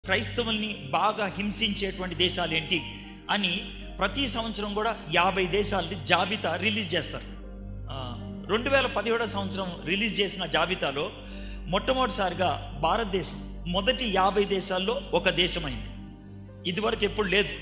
క్రైస్తవుల్ని బాగా హింసించేటువంటి దేశాలు ఏంటి అని ప్రతి సంవత్సరం కూడా యాభై దేశాలని జాబితా రిలీజ్ చేస్తారు రెండు వేల పదిహేడో సంవత్సరం రిలీజ్ చేసిన జాబితాలో మొట్టమొదటిసారిగా భారతదేశం మొదటి యాభై దేశాల్లో ఒక దేశమైంది ఇదివరకు ఎప్పుడు లేదు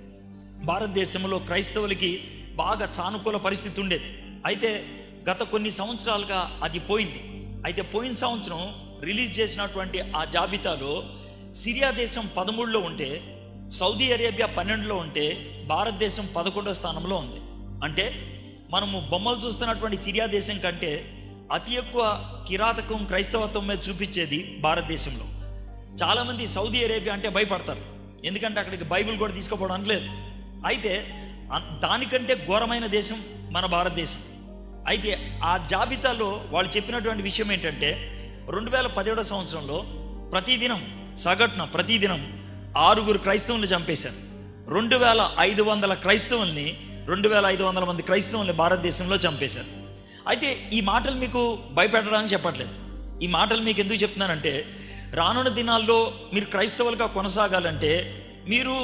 భారతదేశంలో క్రైస్తవులకి బాగా సానుకూల పరిస్థితి ఉండేది అయితే గత కొన్ని సంవత్సరాలుగా అది పోయింది అయితే పోయిన సంవత్సరం రిలీజ్ చేసినటువంటి ఆ జాబితాలో సిరియా దేశం పదమూడులో ఉంటే సౌదీ అరేబియా పన్నెండులో ఉంటే భారతదేశం పదకొండో స్థానంలో ఉంది అంటే మనము బొమ్మలు చూస్తున్నటువంటి సిరియా దేశం కంటే అతి ఎక్కువ కిరాతకం క్రైస్తవత్వం మీద చూపించేది భారతదేశంలో చాలామంది సౌదీ అరేబియా అంటే భయపడతారు ఎందుకంటే అక్కడికి బైబిల్ కూడా తీసుకుపోవడానికి లేదు అయితే అన్- దానికంటే ఘోరమైన దేశం మన భారతదేశం అయితే ఆ జాబితాలో వాళ్ళు చెప్పినటువంటి విషయం ఏంటంటే రెండు వేల పదిహేడో సంవత్సరంలో ప్రతిదినం సగటున ప్రతిదినం ఆరుగురు క్రైస్తవుల్ని చంపేశారు రెండు వేల ఐదు వందల క్రైస్తవుల్ని రెండు వేల ఐదు వందల మంది క్రైస్తవుల్ని భారతదేశంలో చంపేశారు అయితే ఈ మాటలు మీకు భయపెట్టడానికి చెప్పట్లేదు ఈ మాటలు మీకు ఎందుకు చెప్తున్నానంటే రానున్న దినాల్లో మీరు క్రైస్తవులుగా కొనసాగాలంటే మీరు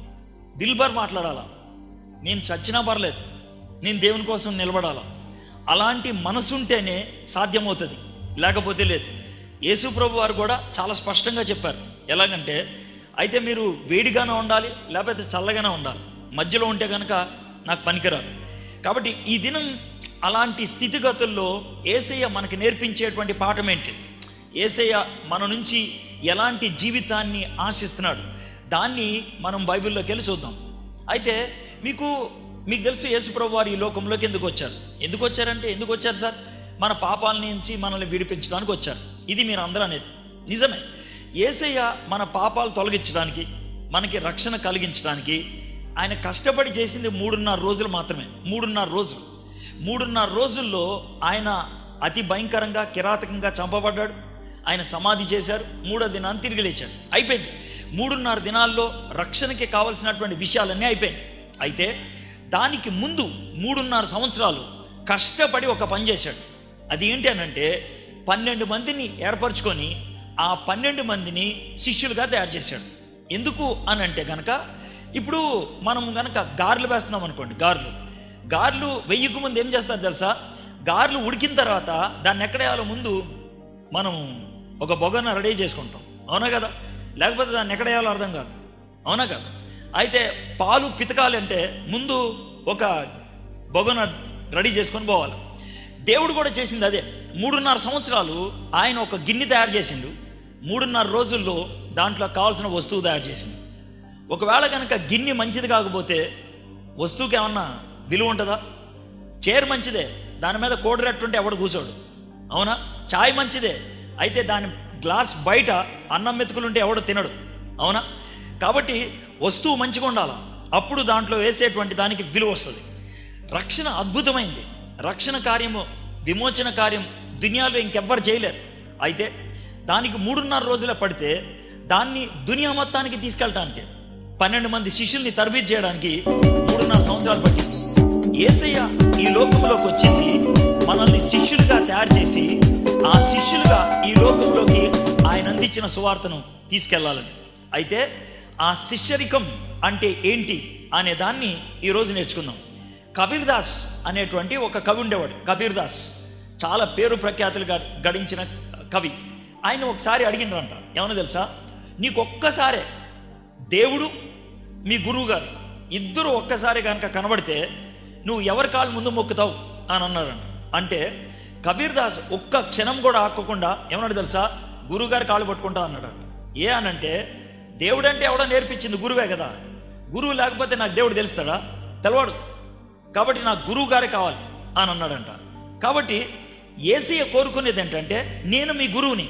దిల్బర్ మాట్లాడాలా నేను చచ్చినా పర్లేదు నేను దేవుని కోసం నిలబడాలా అలాంటి మనసుంటేనే సాధ్యమవుతుంది లేకపోతే లేదు యేసు ప్రభు వారు కూడా చాలా స్పష్టంగా చెప్పారు ఎలాగంటే అయితే మీరు వేడిగానే ఉండాలి లేకపోతే చల్లగానే ఉండాలి మధ్యలో ఉంటే కనుక నాకు పనికిరాదు కాబట్టి ఈ దినం అలాంటి స్థితిగతుల్లో ఏసయ్య మనకి నేర్పించేటువంటి పాఠం ఏంటి ఏసయ్య మన నుంచి ఎలాంటి జీవితాన్ని ఆశిస్తున్నాడు దాన్ని మనం బైబిల్లోకి వెళ్ళి చూద్దాం అయితే మీకు మీకు తెలుసు యేసుప్రభు వారు ఈ లోకంలోకి ఎందుకు వచ్చారు ఎందుకు వచ్చారంటే ఎందుకు వచ్చారు సార్ మన పాపాల నుంచి మనల్ని విడిపించడానికి వచ్చారు ఇది మీరు అందరూ అనేది నిజమే ఏసయ్య మన పాపాలు తొలగించడానికి మనకి రక్షణ కలిగించడానికి ఆయన కష్టపడి చేసింది మూడున్నర రోజులు మాత్రమే మూడున్నర రోజులు మూడున్నర రోజుల్లో ఆయన అతి భయంకరంగా కిరాతకంగా చంపబడ్డాడు ఆయన సమాధి చేశారు మూడో దినాన్ని తిరిగి లేచాడు అయిపోయింది మూడున్నర దినాల్లో రక్షణకి కావలసినటువంటి విషయాలన్నీ అయిపోయాయి అయితే దానికి ముందు మూడున్నర సంవత్సరాలు కష్టపడి ఒక పని చేశాడు అది ఏంటి అనంటే పన్నెండు మందిని ఏర్పరచుకొని ఆ పన్నెండు మందిని శిష్యులుగా తయారు చేశాడు ఎందుకు అని అంటే కనుక ఇప్పుడు మనం కనుక గారెలు వేస్తున్నాం అనుకోండి గారెలు గారెలు వెయ్యికి ముందు ఏం చేస్తారు తెలుసా గారెలు ఉడికిన తర్వాత దాన్ని ఎక్కడ వేయాలో ముందు మనం ఒక బొగన రెడీ చేసుకుంటాం అవునా కదా లేకపోతే దాన్ని ఎక్కడ వేయాలో అర్థం కాదు అవునా కదా అయితే పాలు పితకాలి అంటే ముందు ఒక బొగన రెడీ చేసుకొని పోవాలి దేవుడు కూడా చేసింది అదే మూడున్నర సంవత్సరాలు ఆయన ఒక గిన్నె తయారు చేసిండు మూడున్నర రోజుల్లో దాంట్లో కావాల్సిన వస్తువు తయారు చేసిండు ఒకవేళ కనుక గిన్నె మంచిది కాకపోతే వస్తువుకి ఏమన్నా విలువ ఉంటుందా చైర్ మంచిదే దాని మీద కోడిరెట్టుంటే ఎవడు కూర్చోడు అవునా చాయ్ మంచిదే అయితే దాని గ్లాస్ బయట అన్నం మెతుకులుంటే ఎవడు తినడు అవునా కాబట్టి వస్తువు మంచిగా ఉండాలా అప్పుడు దాంట్లో వేసేటువంటి దానికి విలువ వస్తుంది రక్షణ అద్భుతమైంది రక్షణ కార్యము విమోచన కార్యం దునియాలో ఇంకెవ్వరు చేయలేరు అయితే దానికి మూడున్నర రోజులే పడితే దాన్ని దునియా మొత్తానికి తీసుకెళ్ళటానికి పన్నెండు మంది శిష్యుల్ని తరబీదు చేయడానికి మూడున్నర సంవత్సరాలు పట్టింది ఏసయ్య ఈ లోకంలోకి వచ్చింది మనల్ని శిష్యులుగా తయారు చేసి ఆ శిష్యులుగా ఈ లోకంలోకి ఆయన అందించిన సువార్తను తీసుకెళ్లాలని అయితే ఆ శిష్యరికం అంటే ఏంటి అనే దాన్ని ఈరోజు నేర్చుకుందాం కబీర్ దాస్ అనేటువంటి ఒక కవి ఉండేవాడు కబీర్ దాస్ చాలా పేరు ప్రఖ్యాతులు గ- గడించిన కవి ఆయన ఒకసారి అడిగినారంట ఏమన్నా తెలుసా నీకు ఒక్కసారే దేవుడు మీ గురువు గారు ఇద్దరు ఒక్కసారి కనుక కనబడితే నువ్వు ఎవరి కాళ్ళు ముందు మొక్కుతావు అని అన్నారంట అంటే కబీర్ దాస్ ఒక్క క్షణం కూడా ఆక్కకుండా ఏమన్నాడు తెలుసా గురువుగారి కాళ్ళు పట్టుకుంటా అన్నాడు ఏ అనంటే దేవుడు అంటే ఎవడో నేర్పించింది గురువే కదా గురువు లేకపోతే నాకు దేవుడు తెలుస్తాడా తెలవాడు కాబట్టి నాకు గురువు గారే కావాలి అని అన్నాడంట కాబట్టి ఏసీయ కోరుకునేది ఏంటంటే నేను మీ గురువుని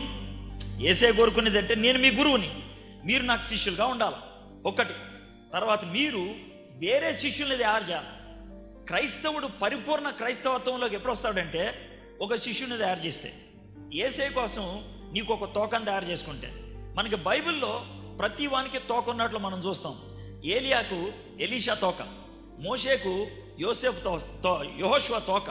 ఏసే కోరుకునేది అంటే నేను మీ గురువుని మీరు నాకు శిష్యులుగా ఉండాలి ఒకటి తర్వాత మీరు వేరే శిష్యుల్ని తయారు చేయాలి క్రైస్తవుడు పరిపూర్ణ క్రైస్తవత్వంలోకి ఎప్పుడు వస్తాడంటే ఒక శిష్యుని తయారు చేస్తే ఏసే కోసం నీకు ఒక తోకను తయారు చేసుకుంటే మనకి బైబిల్లో ప్రతి వానికి తోక ఉన్నట్లు మనం చూస్తాం ఏలియాకు ఎలీషా తోక మోషేకు యోసేపు తో తో యెహోషువ తోక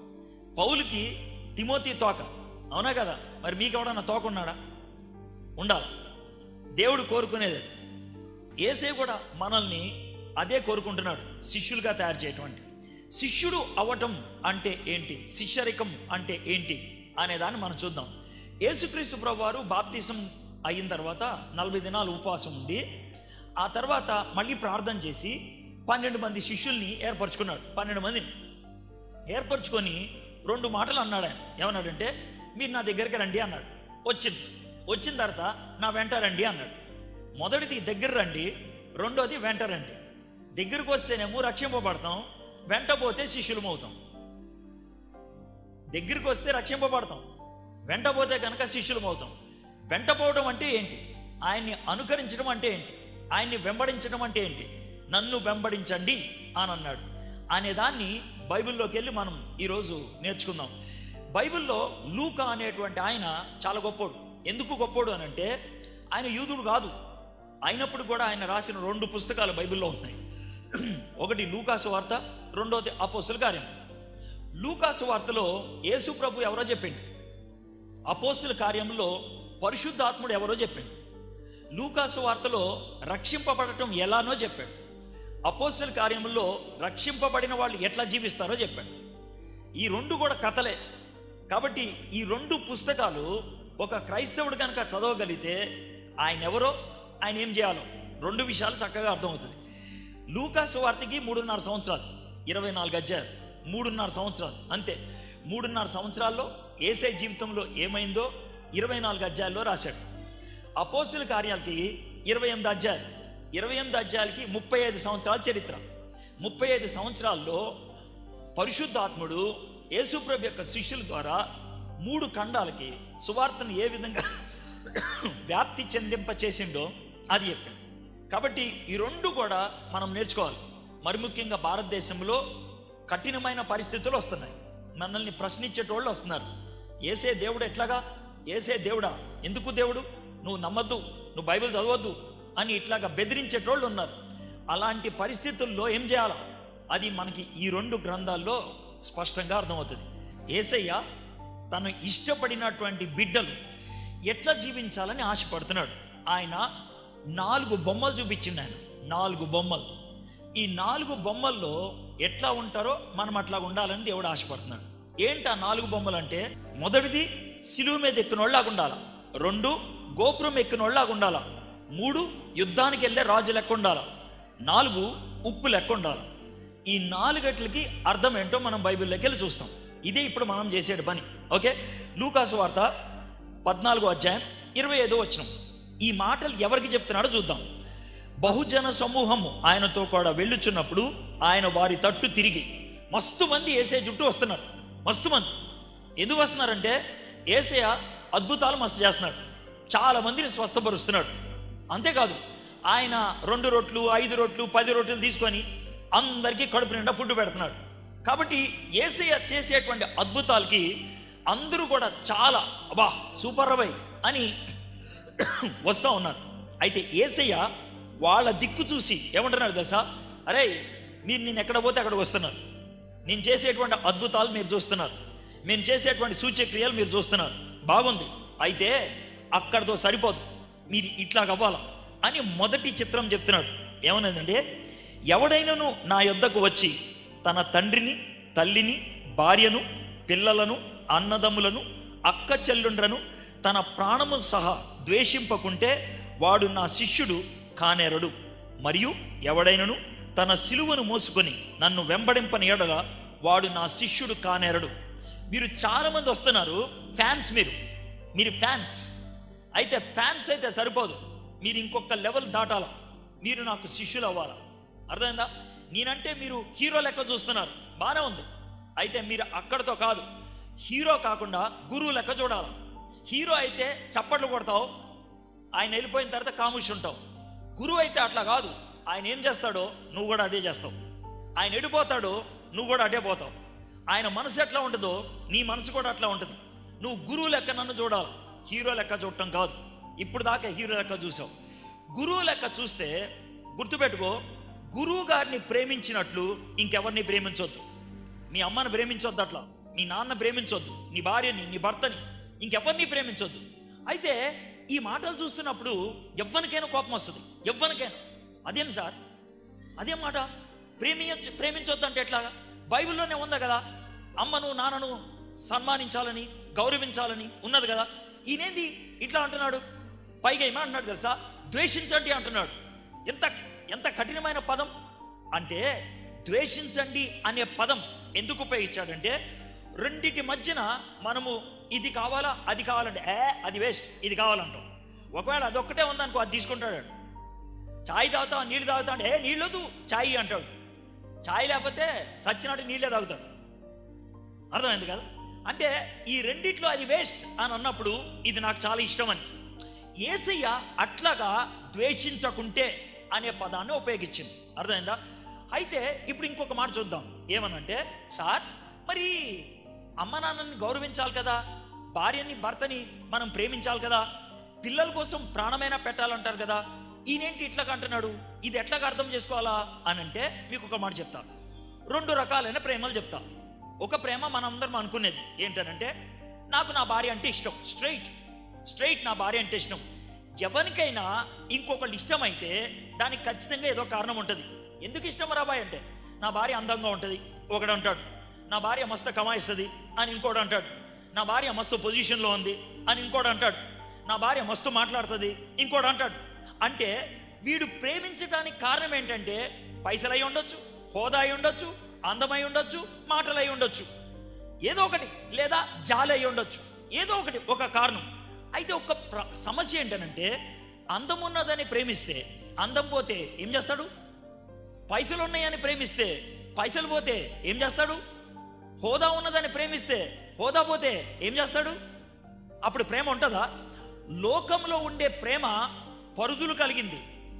పౌలుకి తిమోతి తోక అవునా కదా మరి మీకు ఎవడన్నా తోక ఉన్నాడా ఉండాలి దేవుడు కోరుకునేది అది. ఏసే కూడా మనల్ని అదే కోరుకుంటున్నాడు శిష్యులుగా తయారు చేయటువంటి శిష్యుడు అవ్వటం అంటే ఏంటి శిష్యరికం అంటే ఏంటి అనే దాన్ని మనం చూద్దాం యేసుక్రీస్తు ప్రభువారు బాప్తిసం అయిన తర్వాత నలభై దినాలు ఉపవాసం ఉండి ఆ తర్వాత మళ్ళీ ప్రార్థన చేసి పన్నెండు మంది శిష్యుల్ని ఏర్పరచుకున్నాడు పన్నెండు మందిని ఏర్పరచుకొని రెండు మాటలు అన్నాడు ఆయన ఏమన్నాడంటే మీరు నా దగ్గరికి రండి అన్నాడు వచ్చింది వచ్చిన తర్వాత నా వెంట రండి అన్నాడు మొదటిది దగ్గర రండి రెండోది వెంట రండి దగ్గరకు వస్తేనేమో రక్షింపబడతాం వెంట పోతే శిష్యులం అవుతాం దగ్గరికి వస్తే రక్షింపబడతాం వెంట పోతే కనుక శిష్యులం అవుతాం వెంట పోవడం అంటే ఏంటి ఆయన్ని అనుకరించడం అంటే ఏంటి ఆయన్ని వెంబడించడం అంటే ఏంటి నన్ను వెంబడించండి అని అన్నాడు అనే దాన్ని బైబిల్లోకి వెళ్ళి మనం ఈరోజు నేర్చుకుందాం బైబిల్లో లూకా అనేటువంటి ఆయన చాలా గొప్పోడు ఎందుకు గొప్పోడు అని అంటే ఆయన యూదుడు కాదు అయినప్పుడు కూడా ఆయన రాసిన రెండు పుస్తకాలు బైబిల్లో ఉన్నాయి ఒకటి లూకాసు వార్త రెండోది అపోస్తుల కార్యం లూకాసు వార్తలో యేసు ప్రభు ఎవరో చెప్పిండు అపోస్తుల కార్యంలో పరిశుద్ధాత్ముడు ఎవరో చెప్పిండు లూకాసు వార్తలో రక్షింపబడటం ఎలానో చెప్పాడు అపోస్తుల కార్యములో రక్షింపబడిన వాళ్ళు ఎట్లా జీవిస్తారో చెప్పాడు ఈ రెండు కూడా కథలే కాబట్టి ఈ రెండు పుస్తకాలు ఒక క్రైస్తవుడు కనుక చదవగలిగితే ఆయన ఎవరో ఆయన ఏం చేయాలో రెండు విషయాలు చక్కగా అర్థమవుతుంది లూకాసు వార్తకి మూడున్నర సంవత్సరాలు ఇరవై నాలుగు అధ్యాయాలు మూడున్నర సంవత్సరాలు అంతే మూడున్నర సంవత్సరాల్లో ఏసై జీవితంలో ఏమైందో ఇరవై నాలుగు అధ్యాయాల్లో రాశాడు అపోస్తుల కార్యాలకి ఇరవై ఎనిమిది అధ్యాయాలు ఇరవై ఎనిమిది అధ్యాయాలకి ముప్పై ఐదు సంవత్సరాల చరిత్ర ముప్పై ఐదు సంవత్సరాల్లో పరిశుద్ధాత్ముడు యేసుప్రభు యొక్క శిష్యుల ద్వారా మూడు ఖండాలకి సువార్తను ఏ విధంగా వ్యాప్తి చెందింప చేసిండో అది చెప్పాడు కాబట్టి ఈ రెండు కూడా మనం నేర్చుకోవాలి మరి ముఖ్యంగా భారతదేశంలో కఠినమైన పరిస్థితులు వస్తున్నాయి మనల్ని ప్రశ్నించేటోళ్ళు వస్తున్నారు ఏసే దేవుడు ఎట్లాగా ఏసే దేవుడా ఎందుకు దేవుడు నువ్వు నమ్మద్దు నువ్వు బైబిల్ చదవద్దు అని ఇట్లాగా బెదిరించేటోళ్ళు ఉన్నారు అలాంటి పరిస్థితుల్లో ఏం చేయాలా అది మనకి ఈ రెండు గ్రంథాల్లో స్పష్టంగా అర్థమవుతుంది ఏసయ్య తను ఇష్టపడినటువంటి బిడ్డలు ఎట్లా జీవించాలని ఆశపడుతున్నాడు ఆయన నాలుగు బొమ్మలు చూపించింది ఆయన నాలుగు బొమ్మలు ఈ నాలుగు బొమ్మల్లో ఎట్లా ఉంటారో మనం అట్లా ఉండాలని దేవుడు ఆశపడుతున్నాడు ఏంటి ఆ నాలుగు బొమ్మలు అంటే మొదటిది సిలువు మీద ఎక్కినోళ్ళలాగా ఉండాలా రెండు గోపురం ఎక్కినోళ్ళలాగా ఉండాలా మూడు యుద్ధానికి వెళ్ళే రాజు లెక్క ఉండాలా నాలుగు ఉప్పు లెక్క ఉండాలి ఈ నాలుగట్లకి అర్థం ఏంటో మనం బైబిల్లోకి వెళ్ళి చూస్తాం ఇదే ఇప్పుడు మనం చేసేటి పని ఓకే లూకాసు వార్త పద్నాలుగో అధ్యాయం ఇరవై ఐదో వచనం ఈ మాటలు ఎవరికి చెప్తున్నాడో చూద్దాం బహుజన సమూహము ఆయనతో కూడా వెళ్ళుచున్నప్పుడు ఆయన వారి తట్టు తిరిగి మస్తు మంది ఏసే చుట్టూ వస్తున్నారు మస్తు మంది ఎందుకు వస్తున్నారంటే ఏసయ అద్భుతాలు మస్తు చేస్తున్నాడు చాలా మందిని స్వస్థపరుస్తున్నాడు అంతేకాదు ఆయన రెండు రొట్లు ఐదు రొట్లు పది రొట్లు తీసుకొని అందరికీ కడుపు నిండా ఫుడ్ పెడుతున్నాడు కాబట్టి ఏసయ్య చేసేటువంటి అద్భుతాలకి అందరూ కూడా చాలా అబ్బా సూపర్ రవై అని వస్తూ ఉన్నారు అయితే ఏసయ్య వాళ్ళ దిక్కు చూసి ఏమంటున్నారు తెలుసా అరే మీరు నేను ఎక్కడ పోతే అక్కడికి వస్తున్నారు నేను చేసేటువంటి అద్భుతాలు మీరు చూస్తున్నారు మేము చేసేటువంటి సూచక్రియలు మీరు చూస్తున్నారు బాగుంది అయితే అక్కడితో సరిపోదు మీరు ఇట్లా అవ్వాలా అని మొదటి చిత్రం చెప్తున్నాడు ఏమన్నదంటే ఎవడైనను నా యొద్దకు వచ్చి తన తండ్రిని తల్లిని భార్యను పిల్లలను అన్నదమ్ములను అక్క చెల్లుండ్రను తన ప్రాణము సహా ద్వేషింపకుంటే వాడు నా శిష్యుడు కానేరడు మరియు ఎవడైనను తన సిలువను మోసుకొని నన్ను వెంబడింపని ఎడల వాడు నా శిష్యుడు కానేరడు మీరు చాలామంది వస్తున్నారు ఫ్యాన్స్ మీరు మీరు ఫ్యాన్స్ అయితే ఫ్యాన్స్ అయితే సరిపోదు మీరు ఇంకొక లెవెల్ దాటాలా మీరు నాకు శిష్యులు అవ్వాలా అర్థమైందా నేనంటే మీరు హీరో లెక్క చూస్తున్నారు బాగానే ఉంది అయితే మీరు అక్కడితో కాదు హీరో కాకుండా గురువు లెక్క చూడాలి హీరో అయితే చప్పట్లు కొడతావు ఆయన వెళ్ళిపోయిన తర్వాత కాముషి ఉంటావు గురువు అయితే అట్లా కాదు ఆయన ఏం చేస్తాడో నువ్వు కూడా అదే చేస్తావు ఆయన ఎడిపోతాడో నువ్వు కూడా అటే పోతావు ఆయన మనసు ఎట్లా ఉంటుందో నీ మనసు కూడా అట్లా ఉంటుంది నువ్వు గురువు లెక్క నన్ను చూడాలి హీరో లెక్క చూడటం కాదు ఇప్పుడు దాకా హీరో లెక్క చూసావు గురువు లెక్క చూస్తే గుర్తుపెట్టుకో గురువు గారిని ప్రేమించినట్లు ఇంకెవరిని ప్రేమించొద్దు మీ అమ్మని ప్రేమించొద్దు అట్లా మీ నాన్న ప్రేమించొద్దు నీ భార్యని నీ భర్తని ఇంకెవరిని ప్రేమించొద్దు అయితే ఈ మాటలు చూస్తున్నప్పుడు ఎవ్వరికైనా కోపం వస్తుంది ఎవ్వరికైనా అదేం సార్ అదేం మాట ప్రేమించ ప్రేమించొద్దంటే ఎట్లాగా బైబిల్లోనే ఉంది కదా అమ్మను నాన్నను సన్మానించాలని గౌరవించాలని ఉన్నది కదా ఈయనేంది ఇట్లా అంటున్నాడు పైగా ఏమో అంటున్నాడు తెలుసా ద్వేషించండి అంటున్నాడు ఎంత ఎంత కఠినమైన పదం అంటే ద్వేషించండి అనే పదం ఎందుకు ఉపయోగించాడంటే రెండిటి మధ్యన మనము ఇది కావాలా అది కావాలంటే ఏ అది వేస్ట్ ఇది కావాలంటాం ఒకవేళ అదొక్కటే ఉందనుకో అది తీసుకుంటాడు వాడు. చాయ్ తాగుతా నీళ్ళు తాగుతా అంటే ఏ నీళ్ళొద్దు చాయ్ అంటాడు చాయ్ లేకపోతే సచ్చినట్టు నీళ్ళే తాగుతాడు అర్థమైంది కదా అంటే ఈ రెండిట్లో అది వేస్ట్ అని అన్నప్పుడు ఇది నాకు చాలా ఇష్టం అని ఏసయ్య అట్లాగా ద్వేషించకుంటే అనే పదాన్ని ఉపయోగించింది అర్థమైందా అయితే ఇప్పుడు ఇంకొక మాట చూద్దాం ఏమనంటే సార్ మరి అమ్మ నాన్నని గౌరవించాలి కదా భార్యని భర్తని మనం ప్రేమించాలి కదా పిల్లల కోసం ప్రాణమైనా పెట్టాలంటారు కదా ఈయనేంటి ఇట్లాగా అంటున్నాడు ఇది ఎట్లాగా అర్థం చేసుకోవాలా అని అంటే మీకు ఒక మాట చెప్తాను రెండు రకాలైన ప్రేమలు చెప్తా ఒక ప్రేమ మనందరం అనుకునేది ఏంటనంటే నాకు నా భార్య అంటే ఇష్టం స్ట్రైట్ స్ట్రైట్ నా భార్య అంటే ఇష్టం ఎవరికైనా ఇంకొకళ్ళు ఇష్టమైతే దానికి ఖచ్చితంగా ఏదో కారణం ఉంటుంది ఎందుకు ఇష్టం రాబాయ్ అంటే నా భార్య అందంగా ఉంటుంది ఒకడు అంటాడు నా భార్య మస్తు కమాయిస్తుంది అని ఇంకోటి అంటాడు నా భార్య మస్తు పొజిషన్లో ఉంది అని ఇంకోటి అంటాడు నా భార్య మస్తు మాట్లాడుతుంది ఇంకోటి అంటాడు అంటే వీడు ప్రేమించడానికి కారణం ఏంటంటే పైసలు అయి ఉండొచ్చు హోదా అయి ఉండొచ్చు అందమై ఉండొచ్చు మాటలు అయి ఉండొచ్చు ఏదో ఒకటి లేదా జాలి అయి ఉండొచ్చు ఏదో ఒకటి ఒక కారణం అయితే ఒక ప్ర- సమస్య ఏంటనంటే అందం ఉన్నదని ప్రేమిస్తే అందం పోతే ఏం చేస్తాడు పైసలు ఉన్నాయని ప్రేమిస్తే పైసలు పోతే ఏం చేస్తాడు హోదా ఉన్నదని ప్రేమిస్తే హోదా పోతే ఏం చేస్తాడు అప్పుడు ప్రేమ ఉంటుందా లోకంలో ఉండే ప్రేమ పరుదులు కలిగింది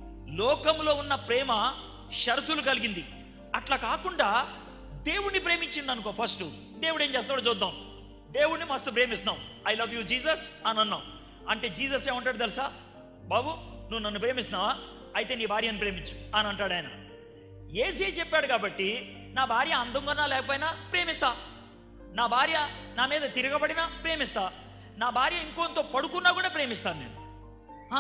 లోకంలో ఉన్న ప్రేమ షరతులు కలిగింది అట్లా కాకుండా దేవుణ్ణి ప్రేమించిండు అనుకో ఫస్ట్ దేవుడు ఏం చేస్తాడో చూద్దాం దేవుణ్ణి మస్తు ప్రేమిస్తున్నాం ఐ లవ్ యూ జీసస్ అని అన్నాం అంటే జీసస్ ఏమంటాడు తెలుసా బాబు నువ్వు నన్ను ప్రేమిస్తున్నావా అయితే నీ భార్యను ప్రేమించు అని అంటాడు ఆయన ఏసీ చెప్పాడు కాబట్టి నా భార్య అందంగా లేకపోయినా ప్రేమిస్తా నా భార్య నా మీద తిరగబడినా ప్రేమిస్తా నా భార్య ఇంకొంత పడుకున్నా కూడా ప్రేమిస్తాను నేను ఆ,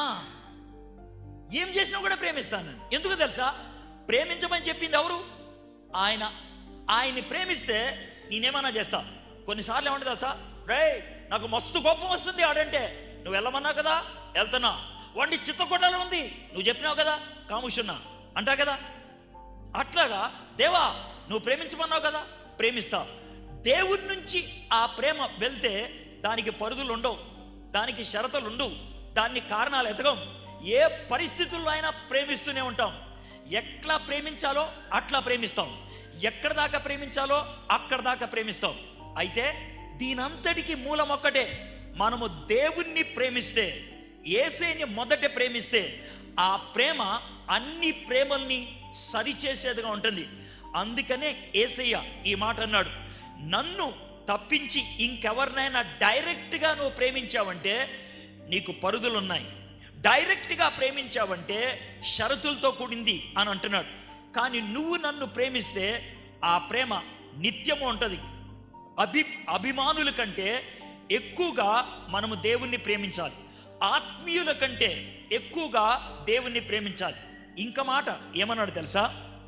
ఏం చేసినా కూడా ప్రేమిస్తాను నేను ఎందుకు తెలుసా ప్రేమించమని చెప్పింది ఎవరు ఆయన ఆయన్ని ప్రేమిస్తే నేనేమన్నా చేస్తా కొన్నిసార్లు ఏమంటుంది తెలుసా రే నాకు మస్తు కోపం వస్తుంది ఆడంటే నువ్వు వెళ్ళమన్నా కదా వెళ్తున్నా వాడిని చిత్తకొట్టాలని ఉంది నువ్వు చెప్పినావు కదా కాముషున్నా అంటా కదా అట్లాగా దేవా నువ్వు ప్రేమించమన్నావు కదా ప్రేమిస్తా దేవుడి నుంచి ఆ ప్రేమ వెళ్తే దానికి పరుదులు ఉండవు దానికి షరతులు ఉండవు దాన్ని కారణాలు ఎతకం ఏ పరిస్థితుల్లో అయినా ప్రేమిస్తూనే ఉంటాం ఎట్లా ప్రేమించాలో అట్లా ప్రేమిస్తాం ఎక్కడ దాకా ప్రేమించాలో అక్కడ దాకా ప్రేమిస్తాం అయితే దీనంతటికి మూలం ఒక్కటే మనము దేవుణ్ణి ప్రేమిస్తే ఏసేని మొదట ప్రేమిస్తే ఆ ప్రేమ అన్ని ప్రేమల్ని సరిచేసేదిగా ఉంటుంది అందుకనే ఏసయ్య ఈ మాట అన్నాడు నన్ను తప్పించి ఇంకెవరినైనా డైరెక్ట్గా నువ్వు ప్రేమించావంటే నీకు పరుదులు ఉన్నాయి డైరెక్ట్గా ప్రేమించావంటే షరతులతో కూడింది అని అంటున్నాడు కానీ నువ్వు నన్ను ప్రేమిస్తే ఆ ప్రేమ నిత్యము ఉంటుంది అభి అభిమానుల కంటే ఎక్కువగా మనము దేవుణ్ణి ప్రేమించాలి ఆత్మీయుల కంటే ఎక్కువగా దేవుణ్ణి ప్రేమించాలి ఇంక మాట ఏమన్నాడు తెలుసా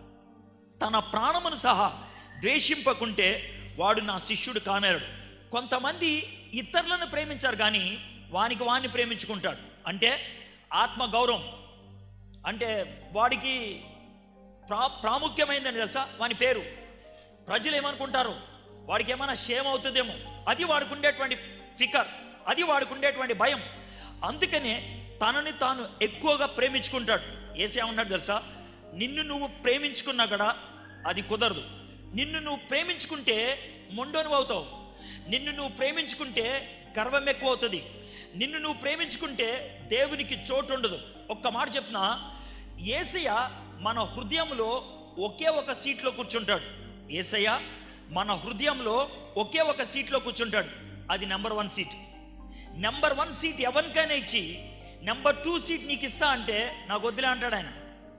తన ప్రాణమును సహా ద్వేషింపకుంటే వాడు నా శిష్యుడు కానేరడు కొంతమంది ఇతరులను ప్రేమించారు కానీ వానికి వాడిని ప్రేమించుకుంటాడు అంటే ఆత్మ గౌరవం అంటే వాడికి ప్రా ప్రాముఖ్యమైందని తెలుసా వాని పేరు ప్రజలు ఏమనుకుంటారు వాడికి ఏమైనా షేమ్ అవుతుందేమో అది వాడికి ఉండేటువంటి ఫికర్ అది వాడికి ఉండేటువంటి భయం అందుకనే తనని తాను ఎక్కువగా ప్రేమించుకుంటాడు ఏసే ఉన్నాడు తెలుసా నిన్ను నువ్వు ప్రేమించుకున్నా కూడా అది కుదరదు నిన్ను నువ్వు ప్రేమించుకుంటే మొండోను అవుతావు నిన్ను నువ్వు ప్రేమించుకుంటే గర్వం ఎక్కువ అవుతుంది నిన్ను నువ్వు ప్రేమించుకుంటే దేవునికి చోటు ఉండదు ఒక్క మాట చెప్తున్నా ఏసయ్య మన హృదయంలో ఒకే ఒక సీట్లో కూర్చుంటాడు ఏసయ్య మన హృదయంలో ఒకే ఒక సీట్లో కూర్చుంటాడు అది number one seat number one seat ఎవరికైనా ఇచ్చి నెంబర్ టూ సీట్ నీకు ఇస్తా అంటే నాకు వద్దులే అంటాడు ఆయన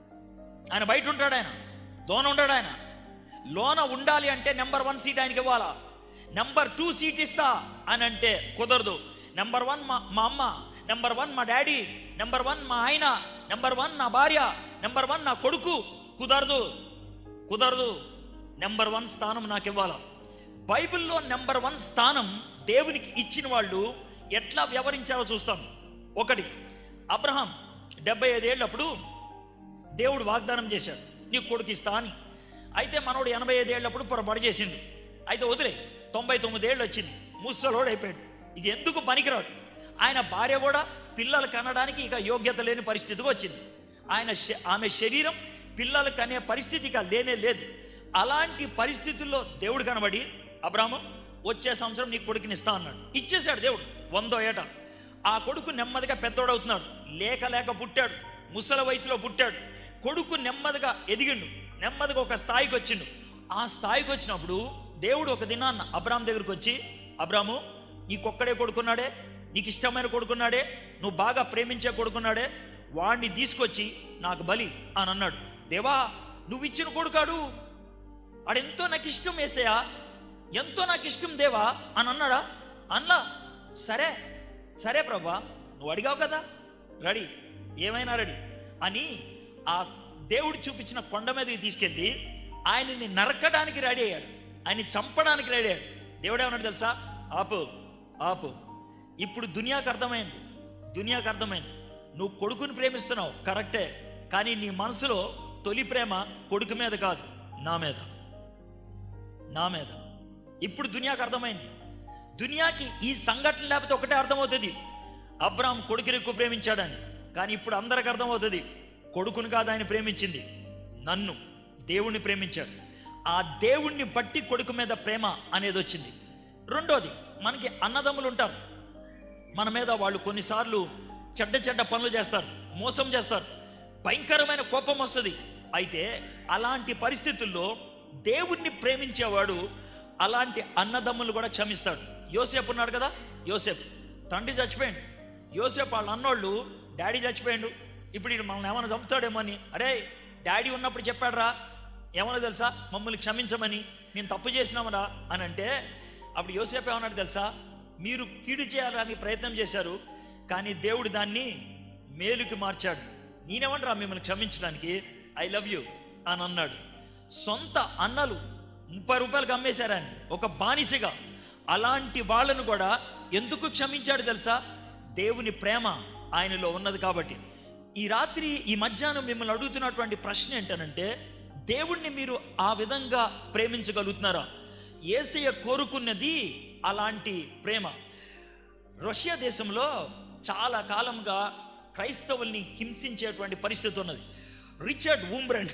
ఆయన బయట ఉంటాడు ఆయన లోన ఉంటాడు ఆయన లోన ఉండాలి అంటే నెంబర్ వన్ సీట్ ఆయనకి ఇవ్వాలా నెంబర్ టూ సీట్ ఇస్తా అని అంటే కుదరదు నెంబర్ వన్ మా మా అమ్మ నెంబర్ వన్ మా డాడీ నెంబర్ వన్ మా ఆయన నెంబర్ వన్ నా భార్య నెంబర్ వన్ నా కొడుకు కుదరదు కుదరదు నెంబర్ వన్ స్థానం నాకు ఇవ్వాల బైబిల్లో నెంబర్ వన్ స్థానం దేవునికి ఇచ్చిన వాళ్ళు ఎట్లా వ్యవహరించాలో చూస్తాం ఒకటి అబ్రహాం డెబ్బై ఐదేళ్ళప్పుడు దేవుడు వాగ్దానం చేశాడు నీకు కొడుకు ఇస్తా అని అయితే మనోడు ఎనభై ఐదేళ్ళప్పుడు పొరపాటు చేసిండు అయితే వదిలే తొంభై తొమ్మిదేళ్ళు వచ్చింది ముసలోడు అయిపోయాడు ఇక ఎందుకు పనికిరాడు ఆయన భార్య కూడా పిల్లలు కనడానికి ఇక యోగ్యత లేని పరిస్థితికి వచ్చింది ఆయన శ- ఆమె శరీరం పిల్లలు కనే పరిస్థితి ఇక లేనే లేదు అలాంటి పరిస్థితుల్లో దేవుడు కనబడి అబ్రాహ్మ వచ్చే సంవత్సరం నీ కొడుకుని ఇస్తా అన్నాడు ఇచ్చేశాడు దేవుడు వందో ఏట ఆ కొడుకు నెమ్మదిగా పెద్దోడవుతున్నాడు లేక లేక పుట్టాడు ముసల వయసులో పుట్టాడు కొడుకు నెమ్మదిగా ఎదిగిండు నెమ్మదిగా ఒక స్థాయికి వచ్చిండు ఆ స్థాయికి వచ్చినప్పుడు దేవుడు ఒక దినాన్న అబ్రామ్ దగ్గరికి వచ్చి అబ్రాము నీకొక్కడే కొడుకున్నాడే నీకు ఇష్టమైన కొడుకున్నాడే నువ్వు బాగా ప్రేమించే కొడుకున్నాడే వాడిని తీసుకొచ్చి నాకు బలి అని అన్నాడు దేవా నువ్వు ఇచ్చిన కొడుకాడు ఆడెంతో నాకు ఇష్టం వేసేయా ఎంతో నాకు ఇష్టం దేవా అని అన్నాడా అన్లా సరే సరే ప్రభా నువ్వు అడిగావు కదా రెడీ ఏమైనా రెడీ అని ఆ దేవుడు చూపించిన కొండ మీదకి తీసుకెళ్ళి ఆయనని నరకడానికి రెడీ అయ్యాడు ఆయన్ని చంపడానికి రెడీ అయ్యాడు దేవుడు ఏమన్నాడు తెలుసా ఆపు ఆపు ఇప్పుడు దునియాకు అర్థమైంది దునియాకు అర్థమైంది నువ్వు కొడుకుని ప్రేమిస్తున్నావు కరెక్టే కానీ నీ మనసులో తొలి ప్రేమ కొడుకు మీద కాదు నా మీద నా మీద ఇప్పుడు దునియాకు అర్థమైంది దునియాకి ఈ సంఘటన లేకపోతే ఒకటే అర్థమవుతుంది అబ్రామ్ కొడుకుని ఎక్కువ ప్రేమించాడని కానీ ఇప్పుడు అందరికి అర్థమవుతుంది కొడుకుని కాదు ఆయన ప్రేమించింది నన్ను దేవుణ్ణి ప్రేమించాడు ఆ దేవుణ్ణి బట్టి కొడుకు మీద ప్రేమ అనేది వచ్చింది రెండోది మనకి అన్నదమ్ములు ఉంటారు మన మీద వాళ్ళు కొన్నిసార్లు చెడ్డ చెడ్డ పనులు చేస్తారు మోసం చేస్తారు భయంకరమైన కోపం వస్తుంది అయితే అలాంటి పరిస్థితుల్లో దేవుణ్ణి ప్రేమించేవాడు అలాంటి అన్నదమ్ములు కూడా క్షమిస్తాడు యోసేపు ఉన్నాడు కదా యోసేపు తండ్రి చచ్చిపోయాడు యోసేపు వాళ్ళ అన్నోళ్ళు డాడీ చచ్చిపోయాడు ఇప్పుడు ఈయన మనల్ని ఏమైనా చంపుతాడేమో అని అరే డాడీ ఉన్నప్పుడు చెప్పాడురా ఏమన్నా తెలుసా మమ్మల్ని క్షమించమని నేను తప్పు చేసినామరా అని అంటే అప్పుడు యోసేపు ఏమన్నాడు తెలుసా మీరు కీడు చేయాలని ప్రయత్నం చేశారు కానీ దేవుడు దాన్ని మేలుకి మార్చాడు నేనేమంటారా మిమ్మల్ని క్షమించడానికి ఐ లవ్ యూ అని అన్నాడు సొంత అన్నలు ముప్పై రూపాయలకు అమ్మేశారని ఒక బానిసగా అలాంటి వాళ్ళను కూడా ఎందుకు క్షమించాడు తెలుసా దేవుని ప్రేమ ఆయనలో ఉన్నది కాబట్టి ఈ రాత్రి ఈ మధ్యాహ్నం మిమ్మల్ని అడుగుతున్నటువంటి ప్రశ్న ఏంటనంటే దేవుణ్ణి మీరు ఆ విధంగా ప్రేమించగలుగుతున్నారా ఏసయ్య కోరుకున్నది అలాంటి ప్రేమ రష్యా దేశంలో చాలా కాలంగా క్రైస్తవుల్ని హింసించేటువంటి పరిస్థితి ఉన్నది రిచర్డ్ ఊంబ్రెండ్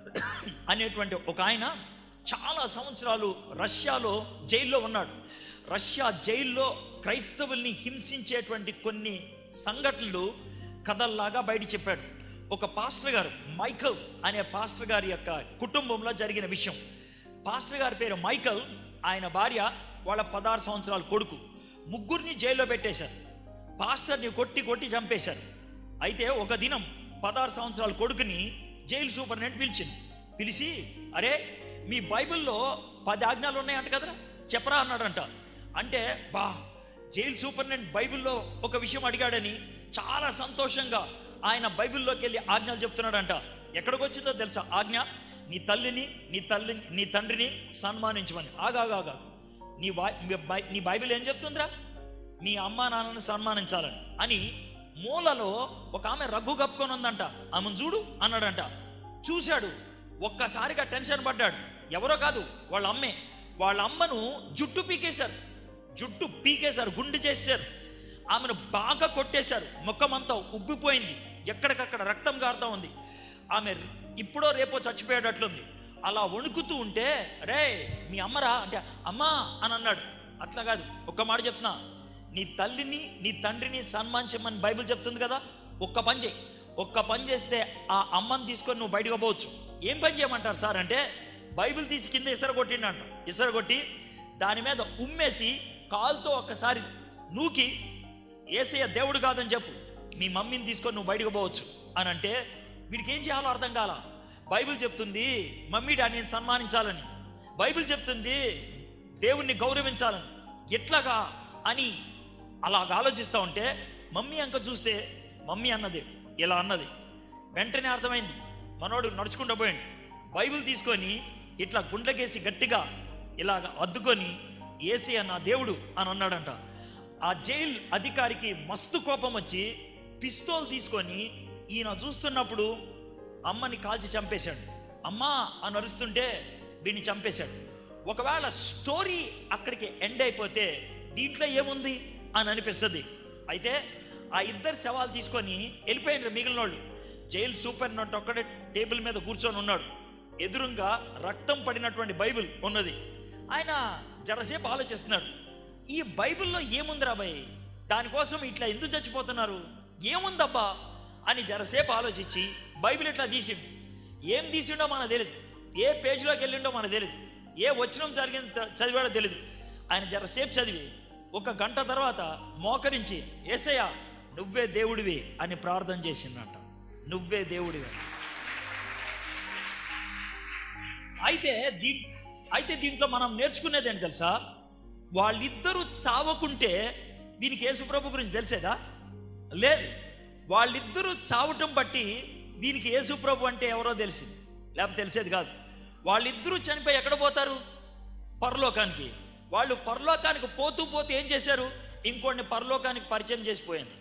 అనేటువంటి ఒక ఆయన చాలా సంవత్సరాలు రష్యాలో జైల్లో ఉన్నాడు రష్యా జైల్లో క్రైస్తవుల్ని హింసించేటువంటి కొన్ని సంఘటనలు కథల్లాగా బయట చెప్పాడు ఒక పాస్టర్ గారు మైకల్ అనే పాస్టర్ గారి యొక్క కుటుంబంలో జరిగిన విషయం పాస్టర్ గారి పేరు మైకల్ ఆయన భార్య వాళ్ళ పదహారు సంవత్సరాల కొడుకు ముగ్గురిని జైల్లో పెట్టేశారు పాస్టర్ని కొట్టి కొట్టి చంపేశారు అయితే ఒక దినం పదహారు సంవత్సరాల కొడుకుని జైలు సూపరింటెండెంట్ పిలిచింది పిలిచి అరే మీ బైబిల్లో పది ఆజ్ఞలు ఉన్నాయంట కదరా చెప్పరా అన్నాడంట అంటే బా జైలు సూపరింటెండెంట్ బైబిల్లో ఒక విషయం అడిగాడని చాలా సంతోషంగా ఆయన బైబిల్లోకి వెళ్ళి ఆజ్ఞలు చెప్తున్నాడంట ఎక్కడికి వచ్చిందో తెలుసా ఆజ్ఞ నీ తల్లిని నీ తల్లి నీ తండ్రిని సన్మానించమని ఆగాగా నీ బై మీ బై- నీ బైబిల్ ఏం చెప్తుందిరా మీ అమ్మా నాన్నని సన్మానించాలని అని మూలలో ఒక ఆమె రగ్గు కప్పుకొని ఉందంట ఆమెను చూడు అన్నాడంట చూశాడు ఒక్కసారిగా టెన్షన్ పడ్డాడు ఎవరో కాదు వాళ్ళ అమ్మే వాళ్ళ అమ్మను జుట్టు పీకేశారు జుట్టు పీకేశారు గుండు చేశారు ఆమెను బాగా కొట్టేశారు ముఖమంతా ఉబ్బిపోయింది ఎక్కడికక్కడ రక్తం కారుతా ఉంది ఆమె ఇప్పుడో రేపో చచ్చిపోయేటట్లుంది అలా వణుకుతూ ఉంటే రే మీ అమ్మరా అంటే అమ్మా అని అన్నాడు అట్లా కాదు ఒక్క మాట చెప్తున్నా నీ తల్లిని నీ తండ్రిని సన్మానించమని బైబిల్ చెప్తుంది కదా ఒక్క పని చేయి ఒక్క పని చేస్తే ఆ అమ్మని తీసుకొని నువ్వు బయటకు పోవచ్చు ఏం పని చేయమంటారు సార్ అంటే బైబిల్ తీసి కింద ఇసర కొట్టిండంట ఇసర కొట్టి దాని మీద ఉమ్మేసి కాలుతో ఒక్కసారి నూకి ఏసయ్య దేవుడు కాదని చెప్పు మీ మమ్మీని తీసుకొని నువ్వు బయటకు పోవచ్చు అని అంటే వీడికి ఏం చేయాలో అర్థం కాల బైబిల్ చెప్తుంది మమ్మీ డాడీని సన్మానించాలని బైబిల్ చెప్తుంది దేవుణ్ణి గౌరవించాలని ఎట్లాగా అని అలాగ ఆలోచిస్తూ ఉంటే మమ్మీ అంక చూస్తే మమ్మీ అన్నది ఇలా అన్నది వెంటనే అర్థమైంది మనోడు నడుచుకుంటూ పోయిండు బైబిల్ తీసుకొని ఇట్లా గుండెకేసి గట్టిగా ఇలాగ అద్దుకొని ఏసీ నా దేవుడు అని అన్నాడంట ఆ జైల్ అధికారికి మస్తు కోపం వచ్చి పిస్తోల్ తీసుకొని ఈయన చూస్తున్నప్పుడు అమ్మని కాల్చి చంపేశాడు అమ్మా అని అరుస్తుంటే వీడిని చంపేశాడు ఒకవేళ స్టోరీ అక్కడికి ఎండ్ అయిపోతే దీంట్లో ఏముంది అని అనిపిస్తుంది అయితే ఆ ఇద్దరు శవాలు తీసుకొని వెళ్ళిపోయినారు మిగిలిన వాళ్ళు జైలు సూపరింటెండెంట్ ఒక్కడే టేబుల్ మీద కూర్చొని ఉన్నాడు ఎదురుగా రక్తం పడినటువంటి బైబిల్ ఉన్నది ఆయన జరసేపు ఆలోచిస్తున్నాడు ఈ బైబిల్లో ఏముందిరా భయ్ దానికోసం ఇట్లా ఎందుకు చచ్చిపోతున్నారు ఏముందబ్బా అని జరసేపు ఆలోచించి బైబిల్ ఇట్లా తీసి ఏం తీసిండో మనకు తెలియదు ఏ పేజీలోకి వెళ్ళిండో మనకు తెలియదు ఏ వచనం జరిగిన చదివాడో తెలియదు ఆయన జరసేపు చదివి ఒక గంట తర్వాత మోకరించి ఏసయ్య నువ్వే దేవుడివి అని ప్రార్థన చేసిందంట నువ్వే దేవుడివి అయితే దీ అయితే దీంట్లో మనం నేర్చుకునేది ఏంటి తెలుసా వాళ్ళిద్దరూ చావకుంటే వీనికి యేసుప్రభు గురించి తెలిసేదా లేదు వాళ్ళిద్దరూ చావటం బట్టి వీనికి యేసుప్రభు అంటే ఎవరో తెలిసింది లేకపోతే తెలిసేది కాదు వాళ్ళిద్దరూ చనిపోయి ఎక్కడ పోతారు పరలోకానికి వాళ్ళు పరలోకానికి పోతూ పోతూ ఏం చేశారు ఇంకొన్ని పరలోకానికి పరిచయం చేసిపోయాను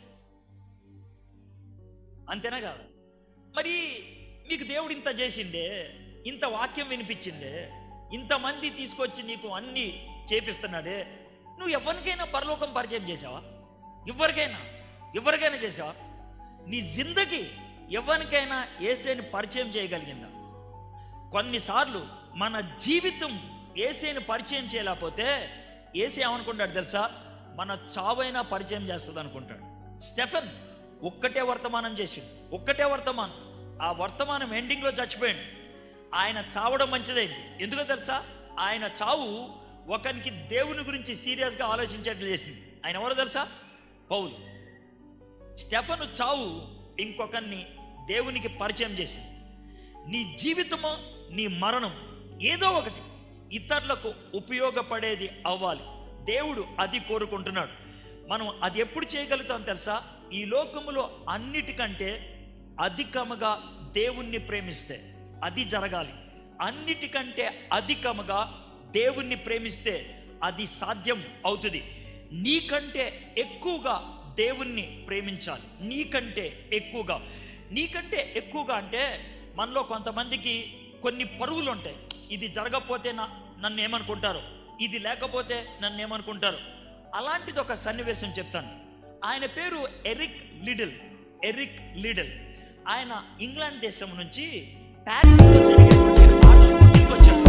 అంతేనా కాదు మరి మీకు దేవుడు ఇంత చేసిండే ఇంత వాక్యం వినిపించిందే ఇంతమంది తీసుకొచ్చి నీకు అన్ని చేపిస్తున్నాడే నువ్వు ఎవరికైనా పరలోకం పరిచయం చేసావా ఎవరికైనా ఎవరికైనా చేసావా నీ జిందగీ ఎవరికైనా ఏసేని పరిచయం చేయగలిగిందా కొన్నిసార్లు మన జీవితం ఏసేని పరిచయం చేయలేకపోతే ఏసే ఏమనుకుంటాడు తెలుసా మన చావైనా పరిచయం చేస్తుంది అనుకుంటాడు స్టెఫెన్ ఒక్కటే వర్తమానం చేసిండు ఒక్కటే వర్తమానం ఆ వర్తమానం ఎండింగ్లో చచ్చిపోయింది ఆయన చావడం మంచిదైంది ఎందుకో తెలుసా ఆయన చావు ఒకనికి దేవుని గురించి సీరియస్గా ఆలోచించేట్లు చేసింది ఆయన ఎవరో తెలుసా పౌలు స్టెఫను చావు ఇంకొకరిని దేవునికి పరిచయం చేసింది నీ జీవితము నీ మరణం ఏదో ఒకటి ఇతరులకు ఉపయోగపడేది అవ్వాలి దేవుడు అది కోరుకుంటున్నాడు మనం అది ఎప్పుడు చేయగలుగుతాం తెలుసా ఈ లోకములో అన్నిటికంటే అధికముగా దేవుణ్ణి ప్రేమిస్తే అది జరగాలి అన్నిటికంటే అధికముగా దేవుణ్ణి ప్రేమిస్తే అది సాధ్యం అవుతుంది నీకంటే ఎక్కువగా దేవుణ్ణి ప్రేమించాలి నీకంటే ఎక్కువగా నీకంటే ఎక్కువగా అంటే మనలో కొంతమందికి కొన్ని పరుగులు ఉంటాయి ఇది జరగకపోతే నా నన్ను ఏమనుకుంటారు ఇది లేకపోతే నన్ను ఏమనుకుంటారు అలాంటిది ఒక సన్నివేశం చెప్తాను ఆయన పేరు ఎరిక్ లిడిల్ ఎరిక్ లిడిల్ ఆయన ఇంగ్లాండ్ దేశం నుంచి ప్యారిస్లో జరిగేటువంటి ఆటల పోటీకి వచ్చాడు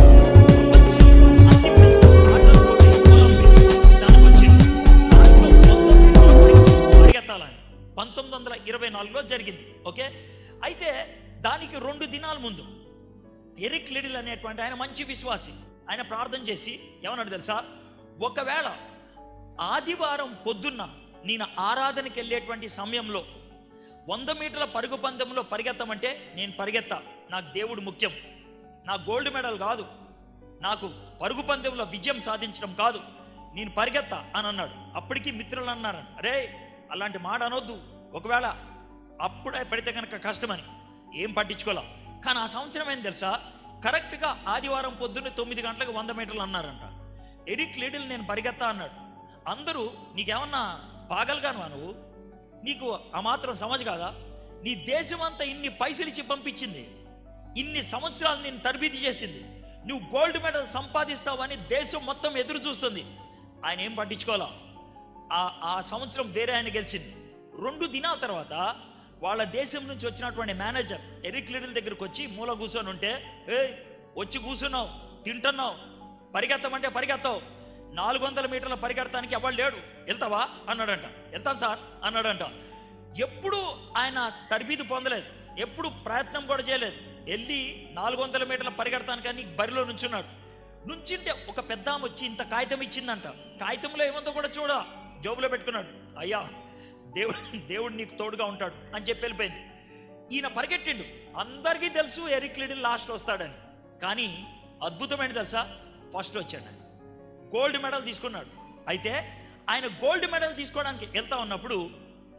అతిపెద్ద ఆటల పోటీ ఒలింపిక్స్ దానికి వచ్చింది దాంట్లో వంద మీటర్ల పరిగెత్తాలని పంతొమ్మిది వందల ఇరవై నాలుగులో జరిగింది ఓకే అయితే దానికి రెండు దినాల ముందు ఎరిక్ లిడిల్ అనేటువంటి ఆయన మంచి విశ్వాసి ఆయన ప్రార్థన చేసి ఏమన్నాడు తెలుసా ఒకవేళ ఆదివారం పొద్దున్న నేను ఆరాధనకి వెళ్ళేటువంటి సమయంలో వంద మీటర్ల పరుగు పందెంలో పరిగెత్తమంటే నేను పరిగెత్తా నాకు దేవుడు ముఖ్యం నా గోల్డ్ మెడల్ కాదు నాకు పరుగు పందెంలో విజయం సాధించడం కాదు నేను పరిగెత్తా అని అన్నాడు అప్పటికి మిత్రులు అన్నారు అరే అలాంటి మాట అనొద్దు ఒకవేళ అప్పుడే పడితే కనుక కష్టమని ఏం పట్టించుకోలే కానీ ఆ సంవత్సరం ఏం తెలుసా కరెక్ట్గా ఆదివారం పొద్దున్న తొమ్మిది గంటలకు వంద మీటర్లు అన్నారంట ఎరిక్ లిడిల్ నేను పరిగెత్తా అన్నాడు అందరూ నీకేమన్నా పాగలుగాను నువ్వు నీకు ఆ మాత్రం సమజ్ కాదా నీ దేశం అంతా ఇన్ని పైసలు ఇచ్చి పంపించింది ఇన్ని సంవత్సరాలు నేను తరబీదు చేసింది నువ్వు గోల్డ్ మెడల్ సంపాదిస్తావని దేశం మొత్తం ఎదురు చూస్తుంది ఆయన ఏం పట్టించుకోవాలా ఆ ఆ సంవత్సరం వేరే ఆయన గెలిచింది రెండు దినాల తర్వాత వాళ్ళ దేశం నుంచి వచ్చినటువంటి మేనేజర్ ఎరిక్ లిడిల్ దగ్గరికి వచ్చి మూల కూర్చొని ఉంటే ఏ వచ్చి కూర్చున్నావు తింటున్నావు పరిగెత్తమంటే పరిగెత్తావు నాలుగు వందల మీటర్ల పరిగెత్తడానికి ఎవరు లేడు వెళ్తావా అన్నాడంట వెళ్తాను సార్ అన్నాడంట ఎప్పుడు ఆయన తరబీదు పొందలేదు ఎప్పుడు ప్రయత్నం కూడా చేయలేదు వెళ్ళి నాలుగు వందల మీటర్ల పరిగెడతాను కానీ బరిలో నుంచున్నాడు నుంచింటే ఒక పెద్ద ఆమె వచ్చి ఇంత కాగితం ఇచ్చిందంట కాగితంలో ఏముందో కూడా చూడ జోబులో పెట్టుకున్నాడు అయ్యా దేవుడు దేవుడు నీకు తోడుగా ఉంటాడు అని చెప్పి వెళ్ళిపోయింది ఈయన పరిగెట్టిండు అందరికీ తెలుసు ఎరిక్ లిడిల్ లాస్ట్ వస్తాడని కానీ అద్భుతమైన తెలుసా ఫస్ట్ వచ్చాడు ఆయన గోల్డ్ మెడల్ తీసుకున్నాడు అయితే ఆయన గోల్డ్ మెడల్ తీసుకోవడానికి వెళ్తా ఉన్నప్పుడు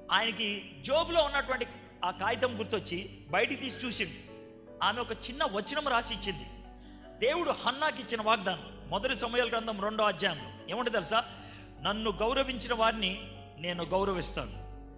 ఆయనకి జోబులో ఉన్నటువంటి ఆ కాగితం గుర్తొచ్చి బయటికి తీసి చూసిండు ఆమె ఒక చిన్న వచనం రాసి ఇచ్చింది దేవుడు హన్నాకి ఇచ్చిన వాగ్దానం మొదటి సమయాల గ్రంథం రెండో అధ్యాయంలో ఏమంటే తెలుసా నన్ను గౌరవించిన వారిని నేను గౌరవిస్తాను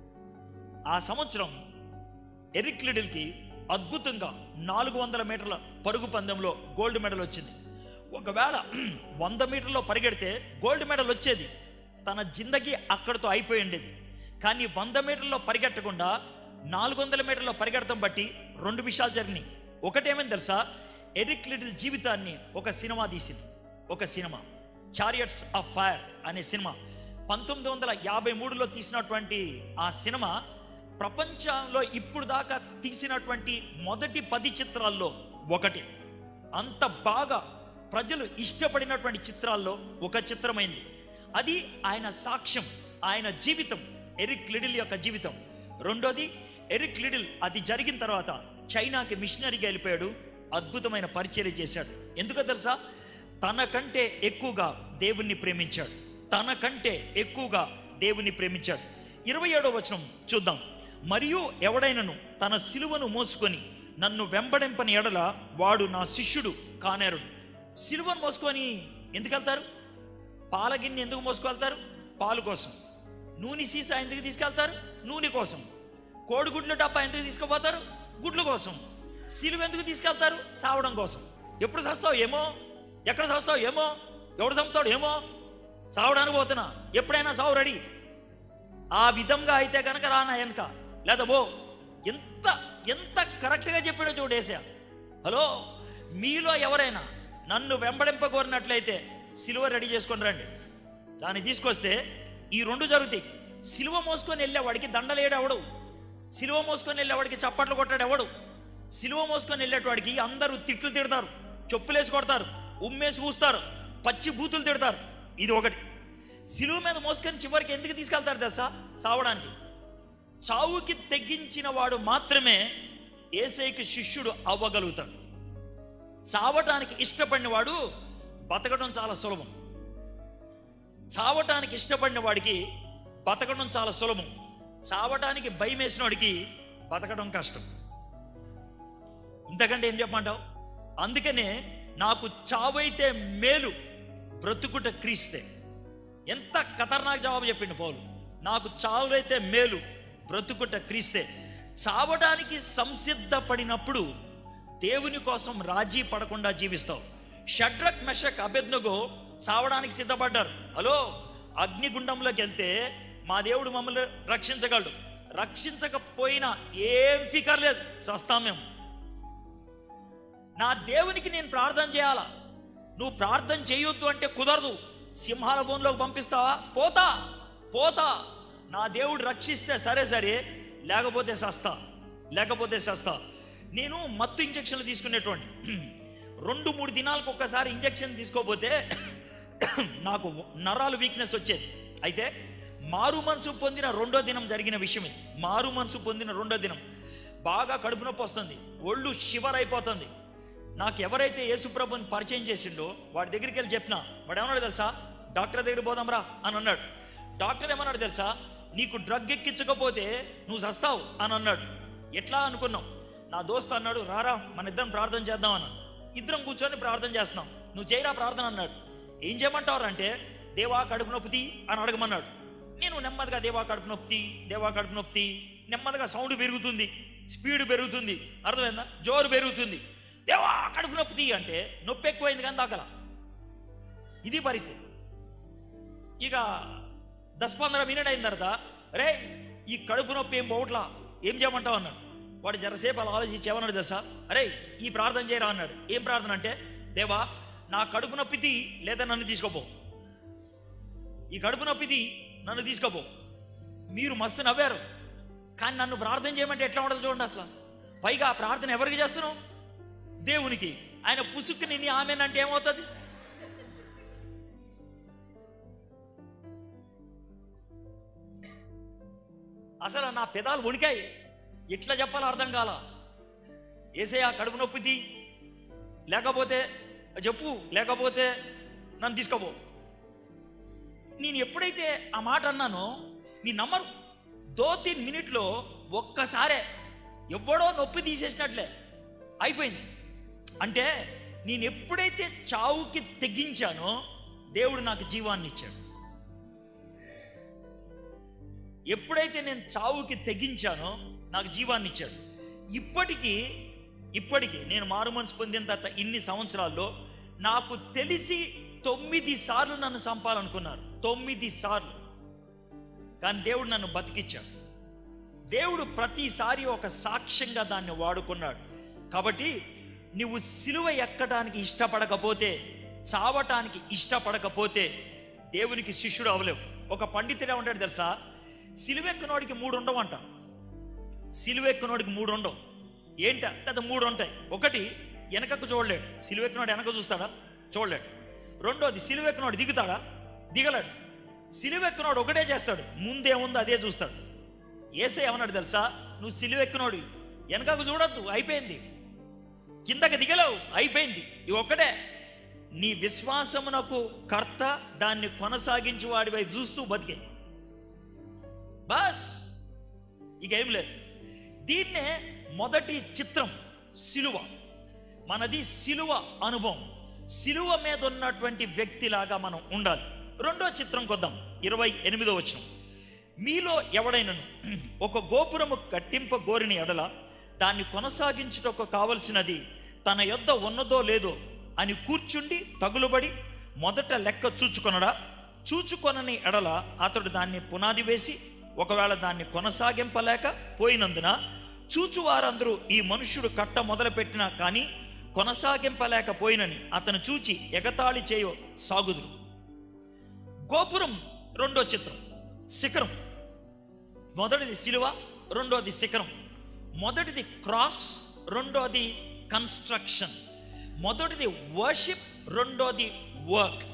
ఆ సంవత్సరం ఎరిక్ లిడిల్కి అద్భుతంగా నాలుగు వందల మీటర్ల పరుగు పందెంలో గోల్డ్ మెడల్ వచ్చింది ఒకవేళ వంద మీటర్లో పరిగెడితే గోల్డ్ మెడల్ వచ్చేది తన జిందగీ అక్కడితో అయిపోయి ఉండేది కానీ వంద మీటర్లో పరిగెట్టకుండా నాలుగు వందల మీటర్లో పరిగెడతాం బట్టి రెండు విషయాలు జరిగినాయి ఒకటేమని తెలుసా ఎరిక్ లిటిల్ జీవితాన్ని ఒక సినిమా తీసింది ఒక సినిమా చారియట్స్ ఆఫ్ ఫైర్ అనే సినిమా పంతొమ్మిది వందల యాభై మూడులో తీసినటువంటి ఆ సినిమా ప్రపంచంలో ఇప్పుడు దాకా తీసినటువంటి మొదటి పది చిత్రాల్లో ఒకటి అంత బాగా ప్రజలు ఇష్టపడినటువంటి చిత్రాల్లో ఒక చిత్రమైంది అది ఆయన సాక్ష్యం ఆయన జీవితం ఎరిక్ లిడిల్ యొక్క జీవితం రెండోది ఎరిక్ లిడిల్ అది జరిగిన తర్వాత చైనాకి మిషనరీగా వెళ్ళిపోయాడు అద్భుతమైన పరిచర్య చేశాడు ఎందుకో తెలుసా తనకంటే ఎక్కువగా దేవుణ్ణి ప్రేమించాడు తనకంటే ఎక్కువగా దేవుణ్ణి ప్రేమించాడు ఇరవై ఏడో వచనం చూద్దాం మరియు ఎవడైనను తన సిలువను మోసుకొని నన్ను వెంబడింపని ఎడల వాడు నా శిష్యుడు కానేరుడు సిలువను మోసుకొని ఎందుకు వెళ్తారు పాల గిన్నె ఎందుకు మోసుకెళ్తారు పాలు కోసం నూనె సీసా ఎందుకు తీసుకెళ్తారు నూనె కోసం కోడిగుడ్ల డబ్బా ఎందుకు తీసుకుపోతారు గుడ్ల కోసం సిలువ ఎందుకు తీసుకెళ్తారు సావడం కోసం ఎప్పుడు చస్తావు ఏమో ఎక్కడ చస్తావు ఏమో ఎవడు చంపుతాడు ఏమో సావడానికి పోతున్నా ఎప్పుడైనా సావు రెడీ ఆ విధంగా అయితే కనుక రానా వెనక లేదా బో ఎంత ఎంత కరెక్ట్గా చెప్పాడో చూడేసా హలో మీలో ఎవరైనా నన్ను వెంబడింపగోరినట్లయితే సిలువ రెడీ చేసుకొని రండి దాన్ని తీసుకొస్తే ఈ రెండు జరుగుతాయి సిలువ మోసుకొని వెళ్ళేవాడికి దండలేడు ఎవడు సిలువ మోసుకొని వెళ్ళేవాడికి చప్పట్లు కొట్టాడు ఎవడు సిలువ మోసుకొని వెళ్ళేటవాడికి అందరూ తిట్లు తిడతారు చెప్పులేసి కొడతారు ఉమ్మేసి కూస్తారు పచ్చి బూతులు తిడతారు ఇది ఒకటి సిలువ మీద మోసుకొని చివరికి ఎందుకు తీసుకెళ్తారు తెలుసా సావడానికి చావుకి తెగించిన వాడు మాత్రమే ఏసైకి శిష్యుడు అవ్వగలుగుతాడు చావటానికి ఇష్టపడిన వాడు బతకడం చాలా సులభం చావటానికి ఇష్టపడిన వాడికి బతకడం చాలా సులభం చావటానికి భయం వేసిన వాడికి బతకడం కష్టం ఇంతకంటే ఏం చెప్పమంటావు అందుకనే నాకు చావైతే మేలు బ్రతుకుట క్రీస్తే ఎంత ఖతర్నాక్ జవాబు చెప్పిండు పౌలు నాకు చావులైతే మేలు బ్రతుకుట క్రీస్తే చావడానికి సంసిద్ధపడినప్పుడు దేవుని కోసం రాజీ పడకుండా జీవిస్తావు షడ్రక్ మెషక్ అభెజ్ఞగో చావడానికి సిద్ధపడ్డారు హలో అగ్నిగుండంలోకి వెళ్తే మా దేవుడు మమ్మల్ని రక్షించగలడు రక్షించకపోయినా ఏం ఫికర్ లేదు చస్తాం మేము నా దేవునికి నేను ప్రార్థన చేయాలా నువ్వు ప్రార్థన చేయొద్దు అంటే కుదరదు సింహాల బోన్లోకి పంపిస్తావా పోతా పోతా నా దేవుడు రక్షిస్తే సరే సరే లేకపోతే సస్తా లేకపోతే సస్తా నేను మత్తు ఇంజక్షన్లు తీసుకునేటువంటి రెండు మూడు దినాలకు ఒక్కసారి ఇంజక్షన్ తీసుకోపోతే నాకు నరాలు వీక్నెస్ వచ్చేది అయితే మారు మనసు పొందిన రెండో దినం జరిగిన విషయం ఇది మారు మనసు పొందిన రెండో దినం బాగా కడుపు నొప్పి వస్తుంది ఒళ్ళు షివర్ అయిపోతుంది నాకు ఎవరైతే యేసుప్రభుని పరిచయం చేసిండో వాడి దగ్గరికి వెళ్ళి చెప్పిన వాడు ఏమన్నాడు తెలుసా డాక్టర్ దగ్గర పోదాంరా అని అన్నాడు డాక్టర్ ఏమన్నాడు తెలుసా నీకు డ్రగ్ ఎక్కించకపోతే నువ్వు సస్తావు అని అన్నాడు ఎట్లా అనుకున్నావు నా దోస్త్ అన్నాడు రారా మన ఇద్దరం ప్రార్థన చేద్దాం అన్నాడు ఇద్దరం కూర్చొని ప్రార్థన చేస్తున్నాం నువ్వు చేయరా ప్రార్థన అన్నాడు ఏం చేయమంటావు అంటే దేవా కడుపు నొప్పి అని అడగమన్నాడు నేను నెమ్మదిగా దేవా కడుపు నొప్పి దేవా కడుపు నొప్పి నెమ్మదిగా సౌండ్ పెరుగుతుంది స్పీడ్ పెరుగుతుంది అర్థమైందా జోరు పెరుగుతుంది దేవా కడుపు నొప్పి తీ అంటే నొప్పి ఎక్కువైంది కానీ దాకల ఇది పరిస్థితి ఇక దస్ పంద్ర మినిట్ అయిన తర్వాత రే ఈ కడుపు నొప్పి ఏం పోవట్లా ఏం చేయమంటావు అన్నాడు వాడు జరసేపు అలా ఆలోచించి ఏమన్నాడు తెలుసా అరే ఈ ప్రార్థన చేయరా అన్నాడు ఏం ప్రార్థన అంటే దేవా నా కడుపు నొప్పి తీ లేదా నన్ను తీసుకోపో ఈ కడుపు నొప్పిది నన్ను తీసుకోపో మీరు మస్తు నవ్వారు కానీ నన్ను ప్రార్థన చేయమంటే ఎట్లా ఉండదు చూడండి అసలు పైగా ఆ ప్రార్థన ఎవరికి చేస్తున్నావు దేవునికి ఆయన పుసుక్కు నిన్ను ఆమెనంటే ఏమవుతుంది అసలు నా పెదాలు వణికాయి ఎట్లా చెప్పాలో అర్థం కాల ఏసయ్యా కడుపు నొప్పిది లేకపోతే చెప్పు లేకపోతే నన్ను తీసుకోపో నేను ఎప్పుడైతే ఆ మాట అన్నానో నీ నమ్మరు దో తీన్ మినిట్లో ఒక్కసారే ఎవడో నొప్పి తీసేసినట్లే అయిపోయింది అంటే నేను ఎప్పుడైతే చావుకి తెగించానో దేవుడు నాకు జీవాన్ని ఇచ్చాడు ఎప్పుడైతే నేను చావుకి తెగించానో నాకు జీవాన్ని ఇచ్చాడు ఇప్పటికీ ఇప్పటికీ నేను మారు మనసు పొందిన తర్వాత ఇన్ని సంవత్సరాల్లో నాకు తెలిసి తొమ్మిది సార్లు నన్ను చంపాలనుకున్నారు తొమ్మిది సార్లు కానీ దేవుడు నన్ను బతికిచ్చాడు దేవుడు ప్రతిసారి ఒక సాక్ష్యంగా దాన్ని వాడుకున్నాడు కాబట్టి నువ్వు సిలువ ఎక్కడానికి ఇష్టపడకపోతే చావటానికి ఇష్టపడకపోతే దేవునికి శిష్యుడు అవలేవు ఒక పండితుడే ఉంటాడు తెలుసా సిలువెక్కనోడికి మూడు ఉండవంట సిలువెక్కనోడికి మూడు ఉండవు ఏంట లేదా మూడు ఉంటాయి ఒకటి వెనకకు చూడలేడు సిలువెక్కనోడు వెనక చూస్తాడా చూడలేడు రెండోది సిలువెక్కనోడు దిగుతాడా దిగలేడు సిలువెక్కనోడు ఒకటే చేస్తాడు ముందేముందో అదే చూస్తాడు ఏసే ఏమన్నాడు తెలుసా నువ్వు సిలువెక్కనోడు వెనకకు చూడొద్దు అయిపోయింది కిందకి దిగలేవు అయిపోయింది ఇవి ఒక్కటే నీ విశ్వాసమునకు కర్త దాన్ని కొనసాగించి వాడి వైపు చూస్తూ బతికే బస్ ఇక ఏం లేదు దీన్నే మొదటి చిత్రం సిలువ మనది సిలువ అనుభవం సిలువ మీద ఉన్నటువంటి వ్యక్తిలాగా మనం ఉండాలి రెండో చిత్రం కొద్దాం ఇరవై ఎనిమిదో వచ్చిన మీలో ఎవడైనను ఒక గోపురము కట్టింప గోరిన ఎడల దాన్ని కొనసాగించుటకు కావలసినది తన యొద్ద ఉన్నదో లేదో అని కూర్చుండి తగులుబడి మొదట లెక్క చూచుకొనడా చూచుకొనని ఎడల అతడు దాన్ని పునాది వేసి ఒకవేళ దాన్ని కొనసాగింపలేక పోయినందున చూచువారందరూ ఈ మనుష్యుడు కట్ట మొదలుపెట్టినా కానీ కొనసాగింపలేకపోయినని అతను చూచి ఎగతాళి చేయ సాగుదురు గోపురం రెండో చిత్రం శిఖరం మొదటిది శిలువ రెండోది శిఖరం మొదటిది క్రాస్ రెండోది కన్స్ట్రక్షన్ మొదటిది వర్షిప్ రెండోది వర్క్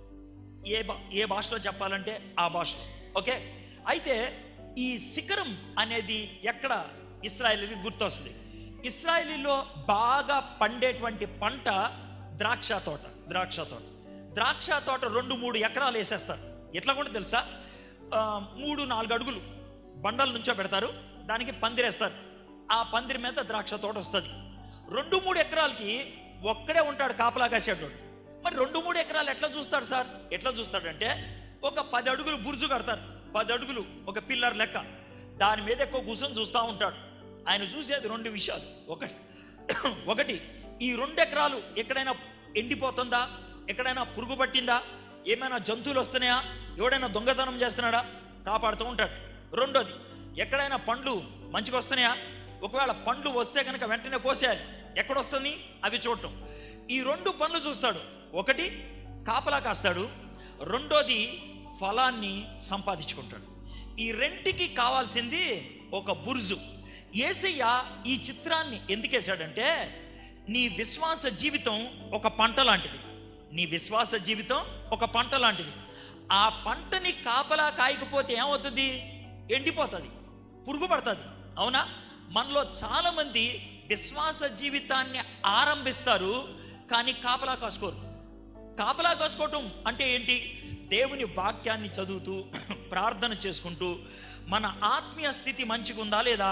ఏ భా ఏ భాషలో చెప్పాలంటే ఆ భాషలో ఓకే అయితే ఈ శిఖరం అనేది ఎక్కడ ఇస్రాయలీకి గుర్తొస్తుంది ఇస్రాయలీలో బాగా పండేటువంటి పంట ద్రాక్ష తోట ద్రాక్ష తోట ద్రాక్ష తోట రెండు మూడు ఎకరాలు వేసేస్తారు ఎట్లా కూడా తెలుసా ఆ, మూడు నాలుగు అడుగులు బండల నుంచో పెడతారు దానికి పందిరేస్తారు ఆ పందిరి మీద ద్రాక్ష తోట వస్తుంది రెండు మూడు ఎకరాలకి ఒక్కడే ఉంటాడు కాపలా కాసేటోడు మరి రెండు మూడు ఎకరాలు ఎట్లా చూస్తాడు సార్ ఎట్లా చూస్తాడంటే ఒక పది అడుగులు బుర్జు కడతారు పది అడుగులు ఒక పిల్లర్ లెక్క దాని మీద ఎక్కువ కూర్చొని చూస్తూ ఉంటాడు ఆయన చూసేది రెండు విషయాలు ఒకటి ఒకటి ఈ రెండు ఎకరాలు ఎక్కడైనా ఎండిపోతుందా ఎక్కడైనా పురుగు పట్టిందా ఏమైనా జంతువులు వస్తున్నాయా ఎవడైనా దొంగతనం చేస్తున్నాడా కాపాడుతూ ఉంటాడు రెండోది ఎక్కడైనా పండ్లు మంచిగా వస్తున్నాయా ఒకవేళ పండ్లు వస్తే కనుక వెంటనే కోసేయాలి ఎక్కడొస్తుంది అవి చూడటం ఈ రెండు పనులు చూస్తాడు ఒకటి కాపలా కాస్తాడు రెండోది ఫలాన్ని సంపాదించుకుంటాడు ఈ రెంటికి కావాల్సింది ఒక బుర్జు ఏసయ్య ఈ చిత్రాన్ని ఎందుకేశాడంటే నీ విశ్వాస జీవితం ఒక పంట లాంటిది నీ విశ్వాస జీవితం ఒక పంట లాంటిది ఆ పంటని కాపలా కాయకపోతే ఏమవుతుంది ఎండిపోతుంది పురుగు పడుతుంది అవునా మనలో చాలామంది విశ్వాస జీవితాన్ని ఆరంభిస్తారు కానీ కాపలా కాసుకోరు కాపలా కాసుకోవటం అంటే ఏంటి దేవుని వాక్యాన్ని చదువుతూ ప్రార్థన చేసుకుంటూ మన ఆత్మీయ స్థితి మంచిగుందా లేదా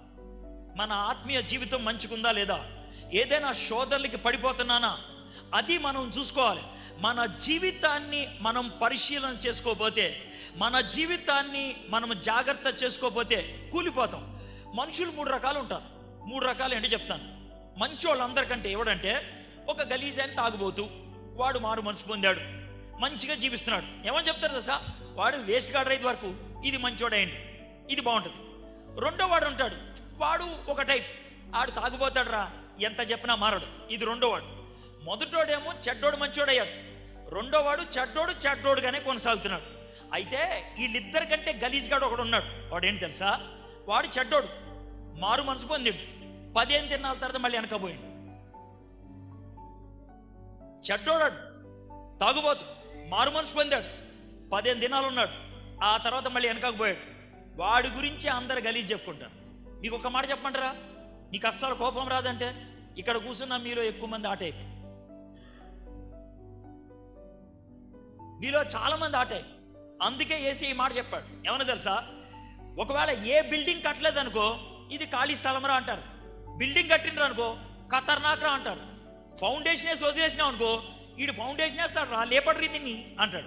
మన ఆత్మీయ జీవితం మంచిగుందా లేదా ఏదైనా శోధనలకి పడిపోతున్నానా అది మనం చూసుకోవాలి మన జీవితాన్ని మనం పరిశీలన చేసుకోకపోతే మన జీవితాన్ని మనం జాగ్రత్త చేసుకోకపోతే కూలిపోతాం మనుషులు మూడు రకాలు ఉంటారు మూడు రకాలు ఏంటి చెప్తాను మంచి వాళ్ళందరికంటే ఎవడంటే ఒక గలీజ్ అని తాగుబోతూ వాడు మారు మనసు పొందాడు మంచిగా జీవిస్తున్నాడు ఏమని చెప్తారు తెలుసా వాడు వేస్ట్ గాడు రైతు వరకు ఇది మంచోడైంది ఇది బాగుంటుంది రెండో వాడు ఉంటాడు వాడు ఒక టైప్ ఆడు తాగుపోతాడు రా ఎంత చెప్పినా మారడు ఇది రెండో వాడు మొదటోడేమో చెడ్డోడు మంచోడయ్యాడు రెండో వాడు చెడ్డోడు చెడ్డోడుగానే కొనసాగుతున్నాడు అయితే వీళ్ళిద్దరికంటే గలీజ్గాడు ఒకడు ఉన్నాడు వాడు ఏంటి తెలుసా వాడు చెడ్డోడు మారు మనసు పొందిండు పదిహేను తిన్నాల తర్వాత మళ్ళీ వెనకపోయిండు చెడ్డోడాడు తాగుబోతు మారు మనసు పొందాడు పదిహేను దినాలు ఉన్నాడు ఆ తర్వాత మళ్ళీ వెనకకపోయాడు వాడి గురించి అందరు గలీజ్ చెప్పుకుంటారు మీకు ఒక మాట చెప్పమంటారా నీకు అస్సలు కోపం రాదంటే ఇక్కడ కూర్చున్న మీలో ఎక్కువ మంది ఆ టైప్ మీలో చాలా మంది ఆ టైప్ అందుకే ఏసీ ఈ మాట చెప్పాడు ఏమన్నా తెలుసా ఒకవేళ ఏ బిల్డింగ్ కట్టలేదు అనుకో ఇది ఖాళీ స్థలంరా అంటారు బిల్డింగ్ కట్టినరు అనుకో ఖతర్నాక్రా అంటారు ఫౌండేషన్ వేసి వదిలేసినావు అనుకో వీడు ఫౌండేషన్ వేస్తాడు రా లేపడ్రి దీన్ని అంటాడు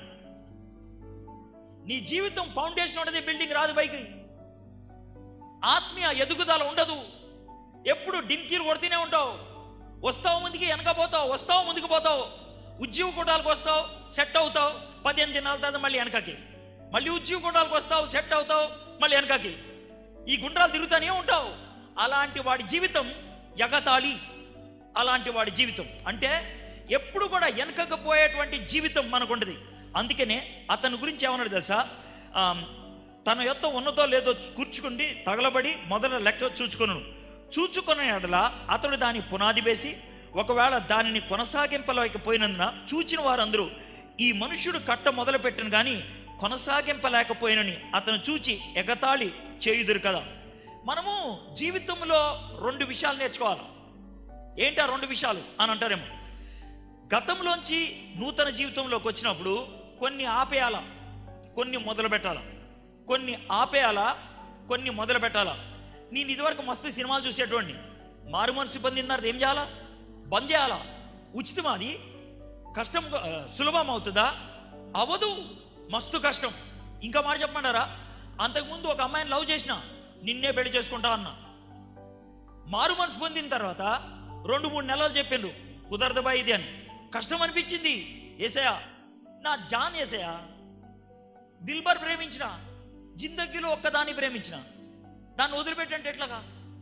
నీ జీవితం ఫౌండేషన్ ఉండదు బిల్డింగ్ రాదు పైకి ఆత్మీయ ఎదుగుదల ఉండదు ఎప్పుడు డింకీలు కొడుతూనే ఉంటావు వస్తావు ముందుకి వెనక పోతావు వస్తావు ముందుకు పోతావు ఉద్యోగ కూటాలకు వస్తావు సెట్ అవుతావు పదిహేను దినాల తర్వాత మళ్ళీ వెనకకి మళ్ళీ ఉద్యోగ కూటాలకు వస్తావు సెట్ అవుతావు మళ్ళీ వెనకకి ఈ గుండ్రాలు తిరుగుతూనే ఉంటావు అలాంటి వాడి జీవితం ఎగతాళి అలాంటి వాడి జీవితం అంటే ఎప్పుడు కూడా వెనకకు పోయేటువంటి జీవితం మనకుండదు అందుకనే అతని గురించి ఏమన్నాడు తెలుసా ఆమ్, తన యొక్క ఉన్నదో లేదో కూర్చుకుండి తగలబడి మొదట లెక్క చూచుకొను చూచుకున్న ఎడల అతడు దాని పునాది వేసి ఒకవేళ దానిని కొనసాగింపలేకపోయినందున చూచిన వారందరూ ఈ మనుష్యుడు కట్ట మొదలుపెట్టను కానీ కొనసాగింపలేకపోయినని అతను చూచి ఎగతాళి చేయుదురు కదా మనము జీవితంలో రెండు విషయాలు నేర్చుకోవాలి ఏంటి ఆ రెండు విషయాలు అని అంటారేమో గతంలోంచి నూతన జీవితంలోకి వచ్చినప్పుడు కొన్ని ఆపేయాల కొన్ని మొదలు పెట్టాల కొన్ని ఆపేయాల కొన్ని మొదలు పెట్టాలా నేను ఇదివరకు మస్తు సినిమాలు చూసేటోడిని మారు మనసు పొందిన తర్వాత ఏం చేయాలా బంద్ చేయాలా ఉచితం అది కష్టం ఆ, సులభం అవుతుందా అవ్వదు మస్తు కష్టం ఇంకా మాట చెప్పమంటారా అంతకుముందు ఒక అమ్మాయిని లవ్ చేసిన నిన్నే పెళ్లి చేసుకుంటా అన్నా మారు మనసు పొందిన తర్వాత రెండు మూడు నెలలు చెప్పిండ్రు కుదరదు బా ఇది అని కష్టం అనిపించింది ఏసయా నా జాన్ ఏసయా దిల్బర్ ప్రేమించిన జిందగీలో ఒక్కదాన్ని ప్రేమించిన దాన్ని వదిలిపెట్టంటే ఎట్లాగా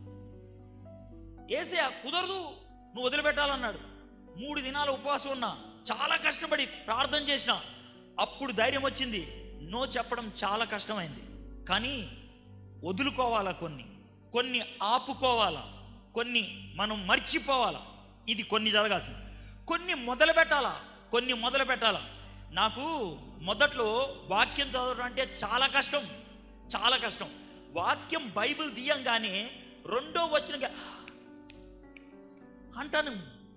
ఏసయా కుదరదు నువ్వు వదిలిపెట్టాలన్నాడు మూడు దినాలు ఉపవాసం ఉన్నా చాలా కష్టపడి ప్రార్థన చేసిన అప్పుడు ధైర్యం వచ్చింది నో చెప్పడం చాలా కష్టమైంది కానీ వదులుకోవాలా కొన్ని కొన్ని ఆపుకోవాలా కొన్ని మనం మర్చిపోవాలా ఇది కొన్ని జరగాల్సింది కొన్ని మొదలు పెట్టాలా కొన్ని మొదలు పెట్టాలా నాకు మొదట్లో వాక్యం చదవడం అంటే చాలా కష్టం చాలా కష్టం వాక్యం బైబిల్ తీయంగానే రెండో వచ్చిన అంటాను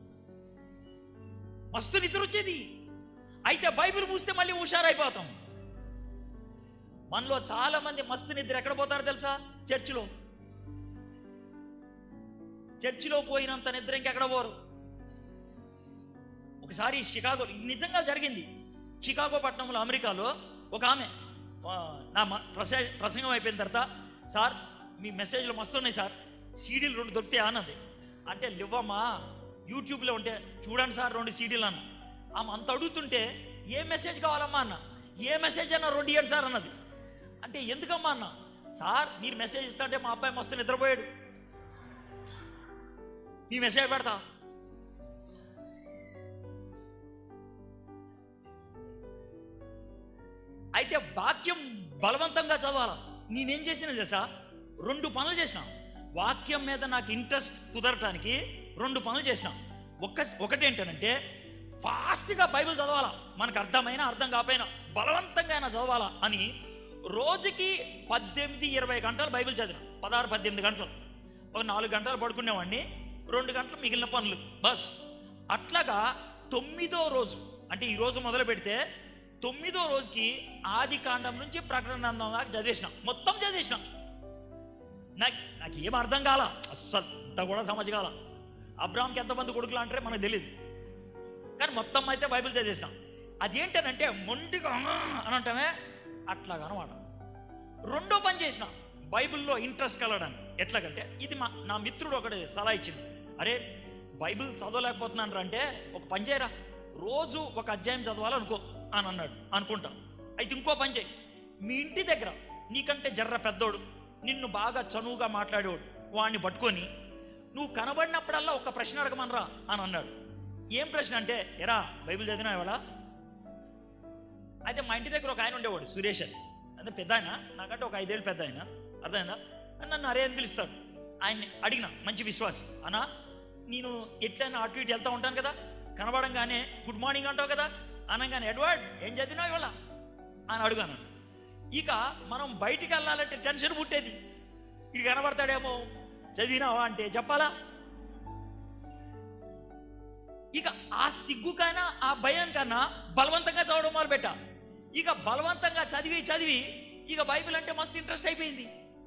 మస్తు నిద్ర వచ్చేది అయితే బైబిల్ మూస్తే మళ్ళీ హుషారైపోతాం మనలో చాలా మంది మస్తు నిద్ర ఎక్కడ పోతారు తెలుసా చర్చిలో చర్చిలో పోయినంత నిద్ర ఇంకెక్కడ పోరు ఒకసారి షికాగో ఇది నిజంగా జరిగింది చికాగో పట్టణంలో అమెరికాలో ఒక ఆమె ఆ, నా మ- ప్రసే ప్రసంగం అయిపోయిన తర్వాత సార్ మీ మెసేజ్లు మస్తున్నాయి సార్ సీడీలు రెండు దొరికితే అన్నది అంటే లివ్వమ్మా యూట్యూబ్లో ఉంటే చూడండి సార్ రెండు సీడీలు అన్న ఆమె అంత అడుగుతుంటే ఏ మెసేజ్ కావాలమ్మా అన్న ఏ మెసేజ్ అన్న రెండు ఇవ్వండి సార్ అన్నది అంటే ఎందుకమ్మా అన్న సార్ మీరు మెసేజ్ ఇస్తాంటే మా అబ్బాయి మస్తు నిద్రపోయాడు మీ మెసేజ్ పెడతా అయితే వాక్యం బలవంతంగా చదవాల నేనేం చేసిన తెలుసా రెండు పనులు చేసిన వాక్యం మీద నాకు ఇంట్రెస్ట్ కుదరటానికి రెండు పనులు చేసిన ఒక్క ఒకటేంటనంటే ఫాస్ట్గా బైబిల్ చదవాలా మనకు అర్థమైనా అర్థం కాకపోయినా బలవంతంగా అయినా చదవాలా అని రోజుకి పద్దెనిమిది ఇరవై గంటలు బైబిల్ చదివిన పదహారు పద్దెనిమిది గంటలు ఒక నాలుగు గంటలు పడుకునేవాడిని రెండు గంటలు మిగిలిన పనులు బస్ అట్లాగా తొమ్మిదో రోజు అంటే ఈ రోజు మొదలు పెడితే తొమ్మిదో రోజుకి ఆది కాండం నుంచి ప్రకటన గ్రంథం దాకా చదివేసిన మొత్తం చదివేసిన నాకు నాకు ఏం అర్థం కాల అస్సలు ఇంత కూడా సమజ్ కాల అబ్రామ్కి ఎంతమంది కొడుకులు అంటే మనకు తెలియదు కానీ మొత్తం అయితే బైబిల్ చదివేసిన అదేంటనంటే మొండిగా "ఆ" అని అంటామే అట్లాగనమాట రెండో పని చేసిన బైబిల్లో ఇంట్రెస్ట్ కలగడానికి ఎట్లాగంటే ఇది మా నా మిత్రుడు ఒకటి సలహా ఇచ్చింది అరే బైబిల్ చదవలేకపోతున్నాను అంటే ఒక పని చేయరా రోజు ఒక అధ్యాయం చదవాలనుకో అని అన్నాడు అనుకుంటా అయితే ఇంకో పని చేయి మీ ఇంటి దగ్గర నీకంటే జర్ర పెద్దోడు నిన్ను బాగా చనువుగా మాట్లాడేవాడు వాడిని పట్టుకొని నువ్వు కనబడినప్పుడల్లా ఒక ప్రశ్న అడగమనరా అని అన్నాడు ఏం ప్రశ్న అంటే ఎరా బైబిల్ చదివినా ఇవాళ అయితే మా ఇంటి దగ్గర ఒక ఆయన ఉండేవాడు సురేష్ అని అంటే పెద్ద ఆయన నాకంటే ఒక ఐదేళ్ళు పెద్ద ఆయన అర్థమైందా అని నన్ను అరే అని పిలుస్తాడు ఆయన్ని అడిగిన మంచి విశ్వాసం అన్నా నేను ఎట్లయినా అటు ఇటు వెళ్తూ ఉంటాను కదా కనబడంగానే గుడ్ మార్నింగ్ అంటావు కదా అనగానే ఎడ్వర్డ్ ఏం చదివినావు ఇవాళ అని అడుగాను ఇక మనం బయటికి వెళ్ళాలంటే టెన్షన్ పుట్టేది ఇది కనబడతాడేమో చదివినావా అంటే చెప్పాలా ఇక ఆ సిగ్గుకైనా ఆ భయానికన్నా బలవంతంగా చదవడం మొదలుపెట్టా ఇక బలవంతంగా చదివి చదివి ఇక బైబిల్ అంటే మస్తు ఇంట్రెస్ట్ అయిపోయింది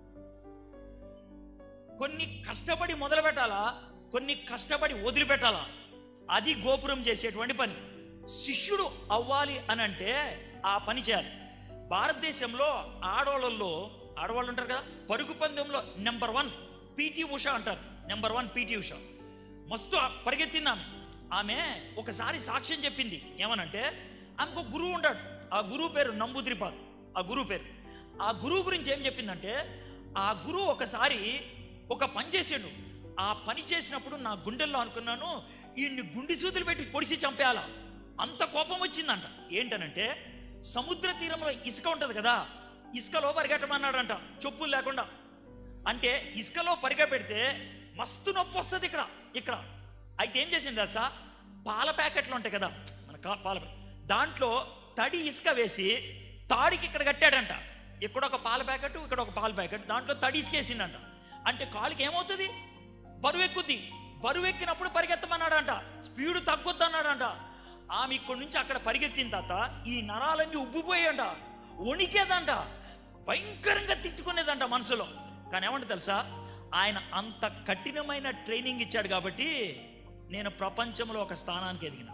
కొన్ని కష్టపడి మొదలు పెట్టాలా కొన్ని కష్టపడి వదిలిపెట్టాలా అది గోపురం చేసేటువంటి పని శిష్యుడు అవ్వాలి అని అంటే ఆ పని చేయాలి భారతదేశంలో ఆడవాళ్ళల్లో ఆడవాళ్ళు ఉంటారు కదా పరుగు పందెంలో నెంబర్ వన్ పిటి ఉష అంటారు నెంబర్ వన్ పిటి ఉష మస్తు పరిగెత్తింది ఆమె ఆమె ఒకసారి సాక్ష్యం చెప్పింది ఏమనంటే ఆమెకు ఒక గురువు ఉంటాడు ఆ గురువు పేరు నంబూద్రిపాద్ ఆ గురువు పేరు ఆ గురువు గురించి ఏం చెప్పిందంటే ఆ గురువు ఒకసారి ఒక పని చేసాడు ఆ పని చేసినప్పుడు నా గుండెల్లో అనుకున్నాను ఈయన్ని గుండి సూదులు పెట్టి పొడిచి చంపేయాలా అంత కోపం వచ్చిందంట ఏంటనంటే సముద్ర తీరంలో ఇసుక ఉంటుంది కదా ఇసుకలో పరిగెట్టమన్నాడంట చెప్పులు లేకుండా అంటే ఇసుకలో పరిగె పెడితే మస్తు నొప్పి వస్తుంది ఇక్కడ ఇక్కడ అయితే ఏం చేసింది తెలుసా పాల ప్యాకెట్లు ఉంటాయి కదా మన కా- పాల ప్యా- దాంట్లో తడి ఇసుక వేసి తాడికి ఇక్కడ కట్టాడంట ఇక్కడ ఒక పాల ప్యాకెట్ ఇక్కడ ఒక పాల ప్యాకెట్ దాంట్లో తడి ఇసుకేసిండంట అంటే కాలుకి ఏమవుతుంది బరువు ఎక్కుద్ది బరువు ఎక్కినప్పుడు పరిగెత్తమన్నాడంట స్పీడ్ తగ్గుద్ది అన్నాడంట ఆమె ఇక్కడి నుంచి అక్కడ పరిగెత్తిన తర్వాత ఈ నరాలన్నీ ఉబ్బిపోయాయంట వణికేదంట భయంకరంగా తిట్టుకునేదంట మనసులో కానీ ఏమంటే తెలుసా ఆయన అంత కఠినమైన ట్రైనింగ్ ఇచ్చాడు కాబట్టి నేను ప్రపంచంలో ఒక స్థానానికి ఎదిగిన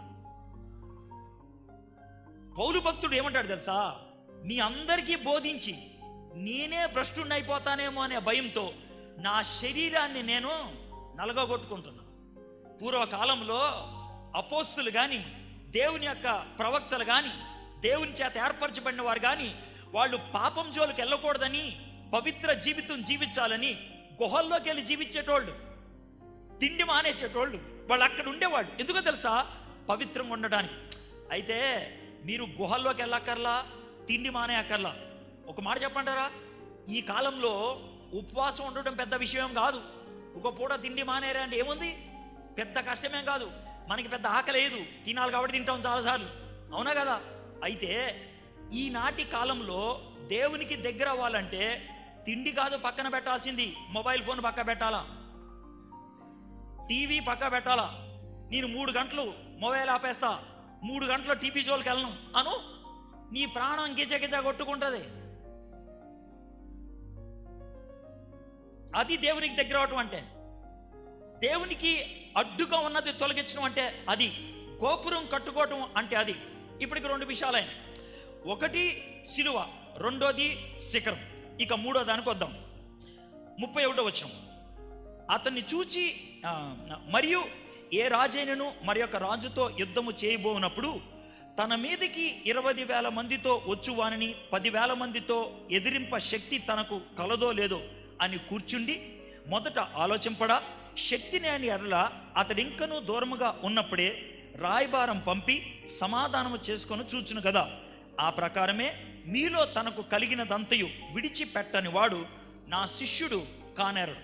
పౌలు భక్తుడు ఏమంటాడు తెలుసా మీ అందరికీ బోధించి నేనే భ్రష్టుణ్ణి అయిపోతానేమో అనే భయంతో నా శరీరాన్ని నేను నలగగొట్టుకుంటున్నా పూర్వకాలంలో అపోస్తులు కానీ దేవుని యొక్క ప్రవక్తలు కానీ దేవుని చేత ఏర్పరచబడిన వారు కానీ వాళ్ళు పాపం జోలికి వెళ్ళకూడదని పవిత్ర జీవితం జీవించాలని గుహల్లోకి వెళ్ళి జీవించేటోళ్ళు తిండి మానేసేటోళ్ళు వాళ్ళు అక్కడ ఉండేవాళ్ళు ఎందుకో తెలుసా పవిత్రంగా ఉండడానికి అయితే మీరు గుహల్లోకి వెళ్ళక్కర్లా తిండి మానే అక్కర్లా ఒక మాట చెప్పంటారా ఈ కాలంలో ఉపవాసం ఉండడం పెద్ద విషయం కాదు ఒక పూట తిండి మానేరా అంటే ఏముంది పెద్ద కష్టమేం కాదు మనకి పెద్ద ఆకలి లేదు తినాలి కాబట్టి తింటాం చాలాసార్లు అవునా కదా అయితే ఈనాటి కాలంలో దేవునికి దగ్గర అవ్వాలంటే తిండి కాదు పక్కన పెట్టాల్సింది మొబైల్ ఫోన్ పక్క పెట్టాలా టీవీ పక్క పెట్టాలా నేను మూడు గంటలు మొబైల్ ఆపేస్తా మూడు గంటలు టీవీ జోలికి వెళ్ళను అను నీ ప్రాణం గిజ గిజ కొట్టుకుంటుంది అది దేవునికి దగ్గర అవటం అంటే దేవునికి అడ్డుగా ఉన్నది తొలగించడం అంటే అది గోపురం కట్టుకోవటం అంటే అది ఇప్పటికి రెండు విషయాలైన ఒకటి శిలువ రెండోది శిఖరం ఇక మూడో దానికి వద్దాం ముప్పై ఒకటో వచ్చిన అతన్ని చూచి ఆ, మరియు ఏ రాజైనను మరి యొక్క రాజుతో యుద్ధము చేయబోనప్పుడు తన మీదకి ఇరవై వేల మందితో వచ్చువానని పదివేల మందితో ఎదిరింప శక్తి తనకు కలదో లేదో అని కూర్చుండి మొదట ఆలోచింపడా శక్తి లేని ఎడల అతడింకనూ దూరముగా ఉన్నప్పుడే రాయబారం పంపి సమాధానము చేసుకొని చూచును కదా ఆ ప్రకారమే మీలో తనకు కలిగినదంతయు విడిచిపెట్టని వాడు నా శిష్యుడు కానేరడు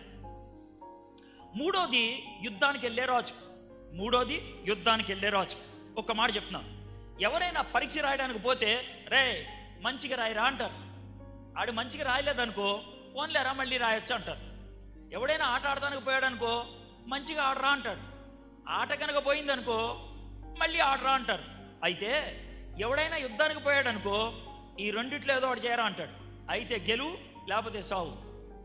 మూడోది యుద్ధానికి వెళ్ళే రాజు మూడోది యుద్ధానికి వెళ్ళే రాజు ఒక మాట చెప్తున్నా ఎవరైనా పరీక్ష రాయడానికి పోతే రే మంచిగా రాయిరా అంటారు ఆడు మంచిగా రాయలేదనుకో ఓన్లేరా మళ్ళీ రాయొచ్చు అంటారు ఎవడైనా ఆట ఆడడానికి పోయాడనుకో మంచిగా ఆడరా అంటాడు ఆట కనుక పోయిందనుకో మళ్ళీ ఆడరా అంటారు అయితే ఎవడైనా యుద్ధానికి పోయాడనుకో ఈ రెండిట్లో ఏదో ఒకటి చేయరా అంటాడు అయితే గెలువు లేకపోతే సావు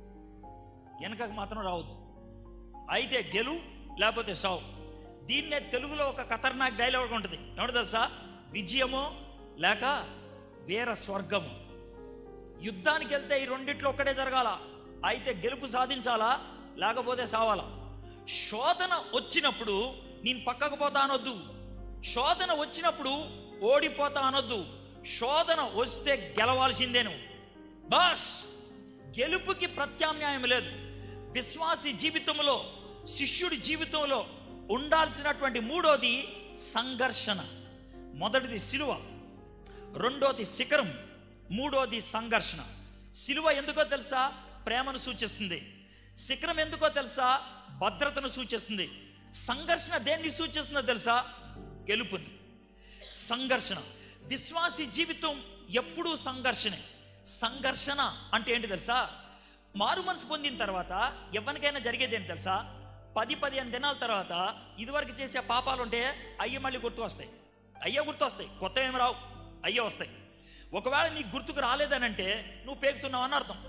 వెనకకు మాత్రం రావద్దు అయితే గెలు లేకపోతే సావు దీన్నే తెలుగులో ఒక ఖతర్నాక్ డైలాగ్ ఉంటుంది ఏమంటే తెలుసా విజయమో లేక వీర స్వర్గము యుద్ధానికి వెళ్తే ఈ రెండిట్లో ఒక్కటే జరగాల అయితే గెలుపు సాధించాలా లేకపోతే సావాలా శోధన వచ్చినప్పుడు నేను పక్కకు పోతా అనొద్దు శోధన వచ్చినప్పుడు ఓడిపోతా అనొద్దు శోధన వస్తే గెలవాల్సిందే నువ్వు బాస్ గెలుపుకి ప్రత్యామ్నాయం లేదు విశ్వాసి జీవితంలో శిష్యుడి జీవితంలో ఉండాల్సినటువంటి మూడోది సంఘర్షణ మొదటిది సిలువ రెండోది శిఖరం మూడోది సంఘర్షణ సిలువ ఎందుకో తెలుసా ప్రేమను సూచిస్తుంది శిఖరం ఎందుకో తెలుసా భద్రతను సూచిస్తుంది సంఘర్షణ దేన్ని సూచిస్తుందో తెలుసా గెలుపుని సంఘర్షణ విశ్వాసి జీవితం ఎప్పుడూ సంఘర్షణే సంఘర్షణ అంటే ఏంటి తెలుసా మారు మనసు పొందిన తర్వాత ఎవరికైనా జరిగేది ఏంటి తెలుసా పది పదిహేను దినాల తర్వాత ఇదివరకు చేసే పాపాలు ఉంటే అయ్యి మళ్ళీ గుర్తు వస్తాయి అయ్యే గుర్తు వస్తాయి కొత్త ఏమి రావు అయ్యే వస్తాయి ఒకవేళ నీకు గుర్తుకు రాలేదనంటే నువ్వు పేరుతున్నావు అని అర్థం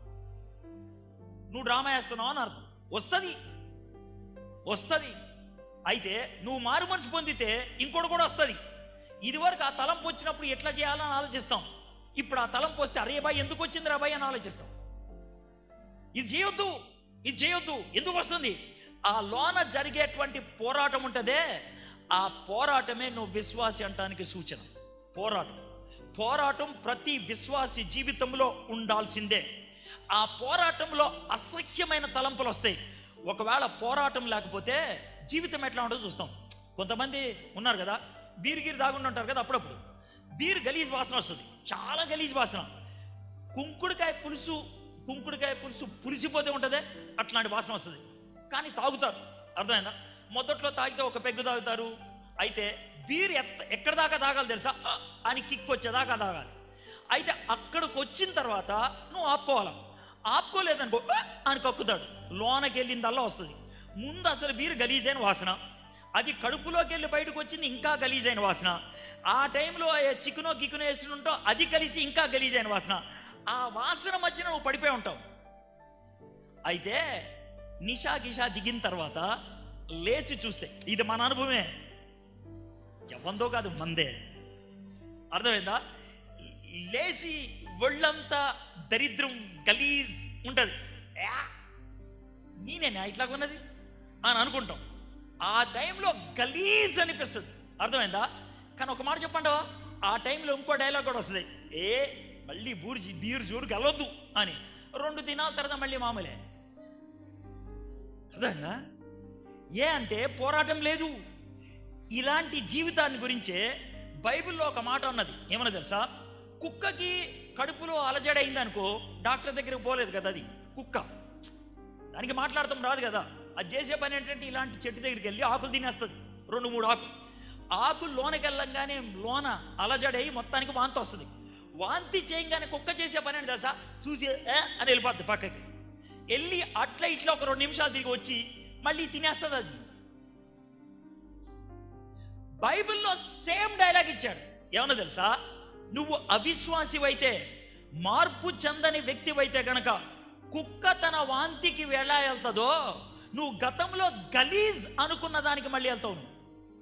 నువ్వు డ్రామా వేస్తున్నావు అని అర్థం వస్తుంది వస్తుంది అయితే నువ్వు మారు మనసు పొందితే ఇంకోటి కూడా వస్తుంది ఇదివరకు ఆ తలంపు వచ్చినప్పుడు ఎట్లా చేయాలని ఆలోచిస్తాం ఇప్పుడు ఆ తలంపు వస్తే అరే బాయ్ ఎందుకు వచ్చింది రా బాయ్ అని ఆలోచిస్తాం ఇది చేయొద్దు ఇది చేయొద్దు ఎందుకు వస్తుంది ఆ లోన జరిగేటువంటి పోరాటం ఉంటుందే ఆ పోరాటమే నువ్వు విశ్వాసి అంటానికి సూచన పోరాటం పోరాటం ప్రతి విశ్వాసి జీవితంలో ఉండాల్సిందే ఆ పోరాటంలో అసహ్యమైన తలంపులు వస్తాయి ఒకవేళ పోరాటం లేకపోతే జీవితం ఎట్లా ఉంటుందో చూస్తాం కొంతమంది ఉన్నారు కదా బీర్ గీరు దాగుండి ఉంటారు కదా అప్పుడప్పుడు బీర్ గలీజ్ వాసన వస్తుంది చాలా గలీజ్ వాసన కుంకుడుకాయ పులుసు కుంకుడుకాయ పులుసు పులిసిపోతే ఉంటుందే అట్లాంటి వాసన వస్తుంది కానీ తాగుతారు అర్థమైందా మొదట్లో తాగితే ఒక పెగ్గు తాగుతారు అయితే బీర్ ఎత్త ఎక్కడ దాకా తాగాలి తెలుసా ఆ అని కిక్ వచ్చేదాకా తాగాలి అయితే అక్కడికి వచ్చిన తర్వాత నువ్వు ఆపుకోవాలి ఆపుకోలేదనుకో ఆ అని కక్కుతాడు లోనకి వెళ్ళిందల్లా వస్తుంది ముందు అసలు బీర్ గలీజైన వాసన అది కడుపులోకి వెళ్ళి బయటకు వచ్చింది ఇంకా గలీజైన వాసన ఆ టైంలో చికెనో గికెనో వేసినుంటో అది కలిసి ఇంకా గలీజైన వాసన ఆ వాసన మధ్యన నువ్వు పడిపోయి ఉంటావు అయితే నిషా గిషా దిగిన తర్వాత లేచి చూస్తే ఇది మన అనుభవమే ఎవందో కాదు మందే అర్థమైందా లేచి ఒళ్ళంతా దరిద్రం గలీజ్ ఉంటుంది యా, నేనేనా ఇట్లా ఉన్నది అని అనుకుంటాం ఆ టైంలో గలీజ్ అనిపిస్తుంది అర్థమైందా కానీ ఒక మాట చెప్పండి ఆ టైంలో ఇంకో డైలాగ్ కూడా వస్తుంది ఏ మళ్ళీ బూర్జి బీరు జోరుకి వెళ్ళొద్దు అని రెండు దినాల తర్వాత మళ్ళీ మామూలే అర్థమైందా ఏ అంటే పోరాటం లేదు ఇలాంటి జీవితాన్ని గురించే బైబిల్లో ఒక మాట ఉన్నది ఏమన్నా తెలుసా కుక్కకి కడుపులో అలజడి అయిందనుకో డాక్టర్ దగ్గరికి పోలేదు కదా అది కుక్క దానికి మాట్లాడతాం రాదు కదా అది చేసే పని ఏంటంటే ఇలాంటి చెట్టు దగ్గరికి వెళ్ళి ఆకులు తినేస్తుంది రెండు మూడు ఆకులు ఆకులు లోనకి వెళ్ళంగానే లోన అలజడై మొత్తానికి వాంతి వస్తుంది వాంతి చేయగానే కుక్క చేసే పని ఏంటి తెలుసా చూసి "ఏ" అని వెళ్ళిపోద్ది పక్కకి వెళ్ళి అట్లా ఇట్లా ఒక రెండు నిమిషాలు తిరిగి వచ్చి మళ్ళీ తినేస్తుంది అది బైబిల్లో సేమ్ డైలాగ్ ఇచ్చాడు ఏమన్నా తెలుసా నువ్వు అవిశ్వాసివైతే మార్పు చెందని వ్యక్తివైతే కనుక కుక్క తన వాంతికి ఎలా వెళ్తుందో నువ్వు గతంలో గలీజ్ అనుకున్న దానికి మళ్ళీ వెళ్తావు నువ్వు.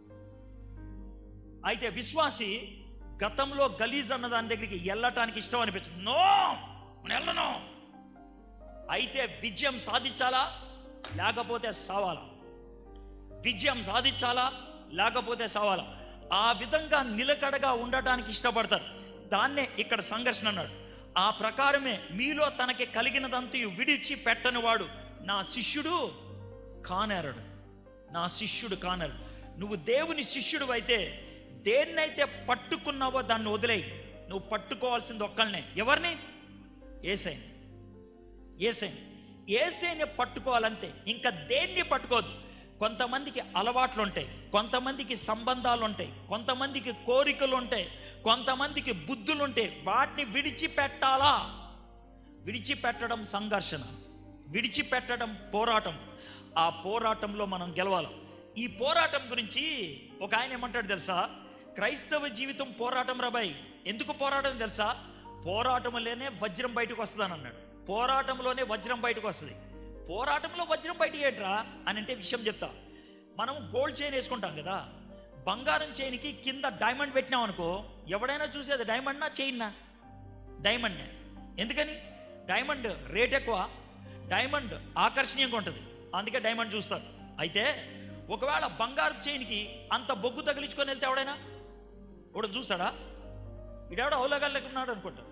అయితే విశ్వాసి గతంలో గలీజ్ అన్న దాని దగ్గరికి వెళ్ళటానికి ఇష్టం అనిపించదు నో నేను వెళ్ళను అయితే విజయం సాధించాలా లేకపోతే సావాలా విజయం సాధించాలా లేకపోతే సావాలా ఆ విధంగా నిలకడగా ఉండటానికి ఇష్టపడతారు దాన్నే ఇక్కడ సంఘర్షణ అన్నాడు ఆ ప్రకారమే మీలో తనకి కలిగినదంతయు విడిచి పెట్టని వాడు నా శిష్యుడు కానేరడు నా శిష్యుడు కానరు నువ్వు దేవుని శిష్యుడు అయితే దేన్నైతే పట్టుకున్నావో దాన్ని వదిలేయి నువ్వు పట్టుకోవాల్సింది ఒక్కళ్ళనే ఎవరిని ఏసైని ఏసైని ఏసైని పట్టుకోవాలంతే ఇంకా దేన్ని పట్టుకోవద్దు కొంతమందికి అలవాట్లు ఉంటాయి కొంతమందికి సంబంధాలు ఉంటాయి కొంతమందికి కోరికలు ఉంటాయి కొంతమందికి బుద్ధులు ఉంటాయి వాటిని విడిచిపెట్టాలా విడిచిపెట్టడం సంఘర్షణ విడిచిపెట్టడం పోరాటం ఆ పోరాటంలో మనం గెలవాలి ఈ పోరాటం గురించి ఒక ఆయన ఏమంటాడు తెలుసా క్రైస్తవ జీవితం పోరాటం రాబాయ్ ఎందుకు పోరాటం తెలుసా పోరాటంలోనే వజ్రం బయటకు వస్తుందని అన్నాడు పోరాటంలోనే వజ్రం బయటకు వస్తుంది పోరాటంలో వజ్రం బయటికి ఏంట్రా అని అంటే విషయం చెప్తా మనం గోల్డ్ చైన్ వేసుకుంటాం కదా బంగారం చైన్కి కింద డైమండ్ పెట్టినాం అనుకో ఎవడైనా చూసేది డైమండ్నా చైన్నా డైమండ్ ఎందుకని డైమండ్ రేట్ ఎక్కువ డైమండ్ ఆకర్షణీయంగా ఉంటుంది అందుకే డైమండ్ చూస్తారు అయితే ఒకవేళ బంగారు చైన్కి అంత బొగ్గు తగిలించుకొని వెళ్తే ఎవడైనా ఒకడు చూస్తాడా ఇడెవడ అవులగల్లకున్నాడు అనుకుంటా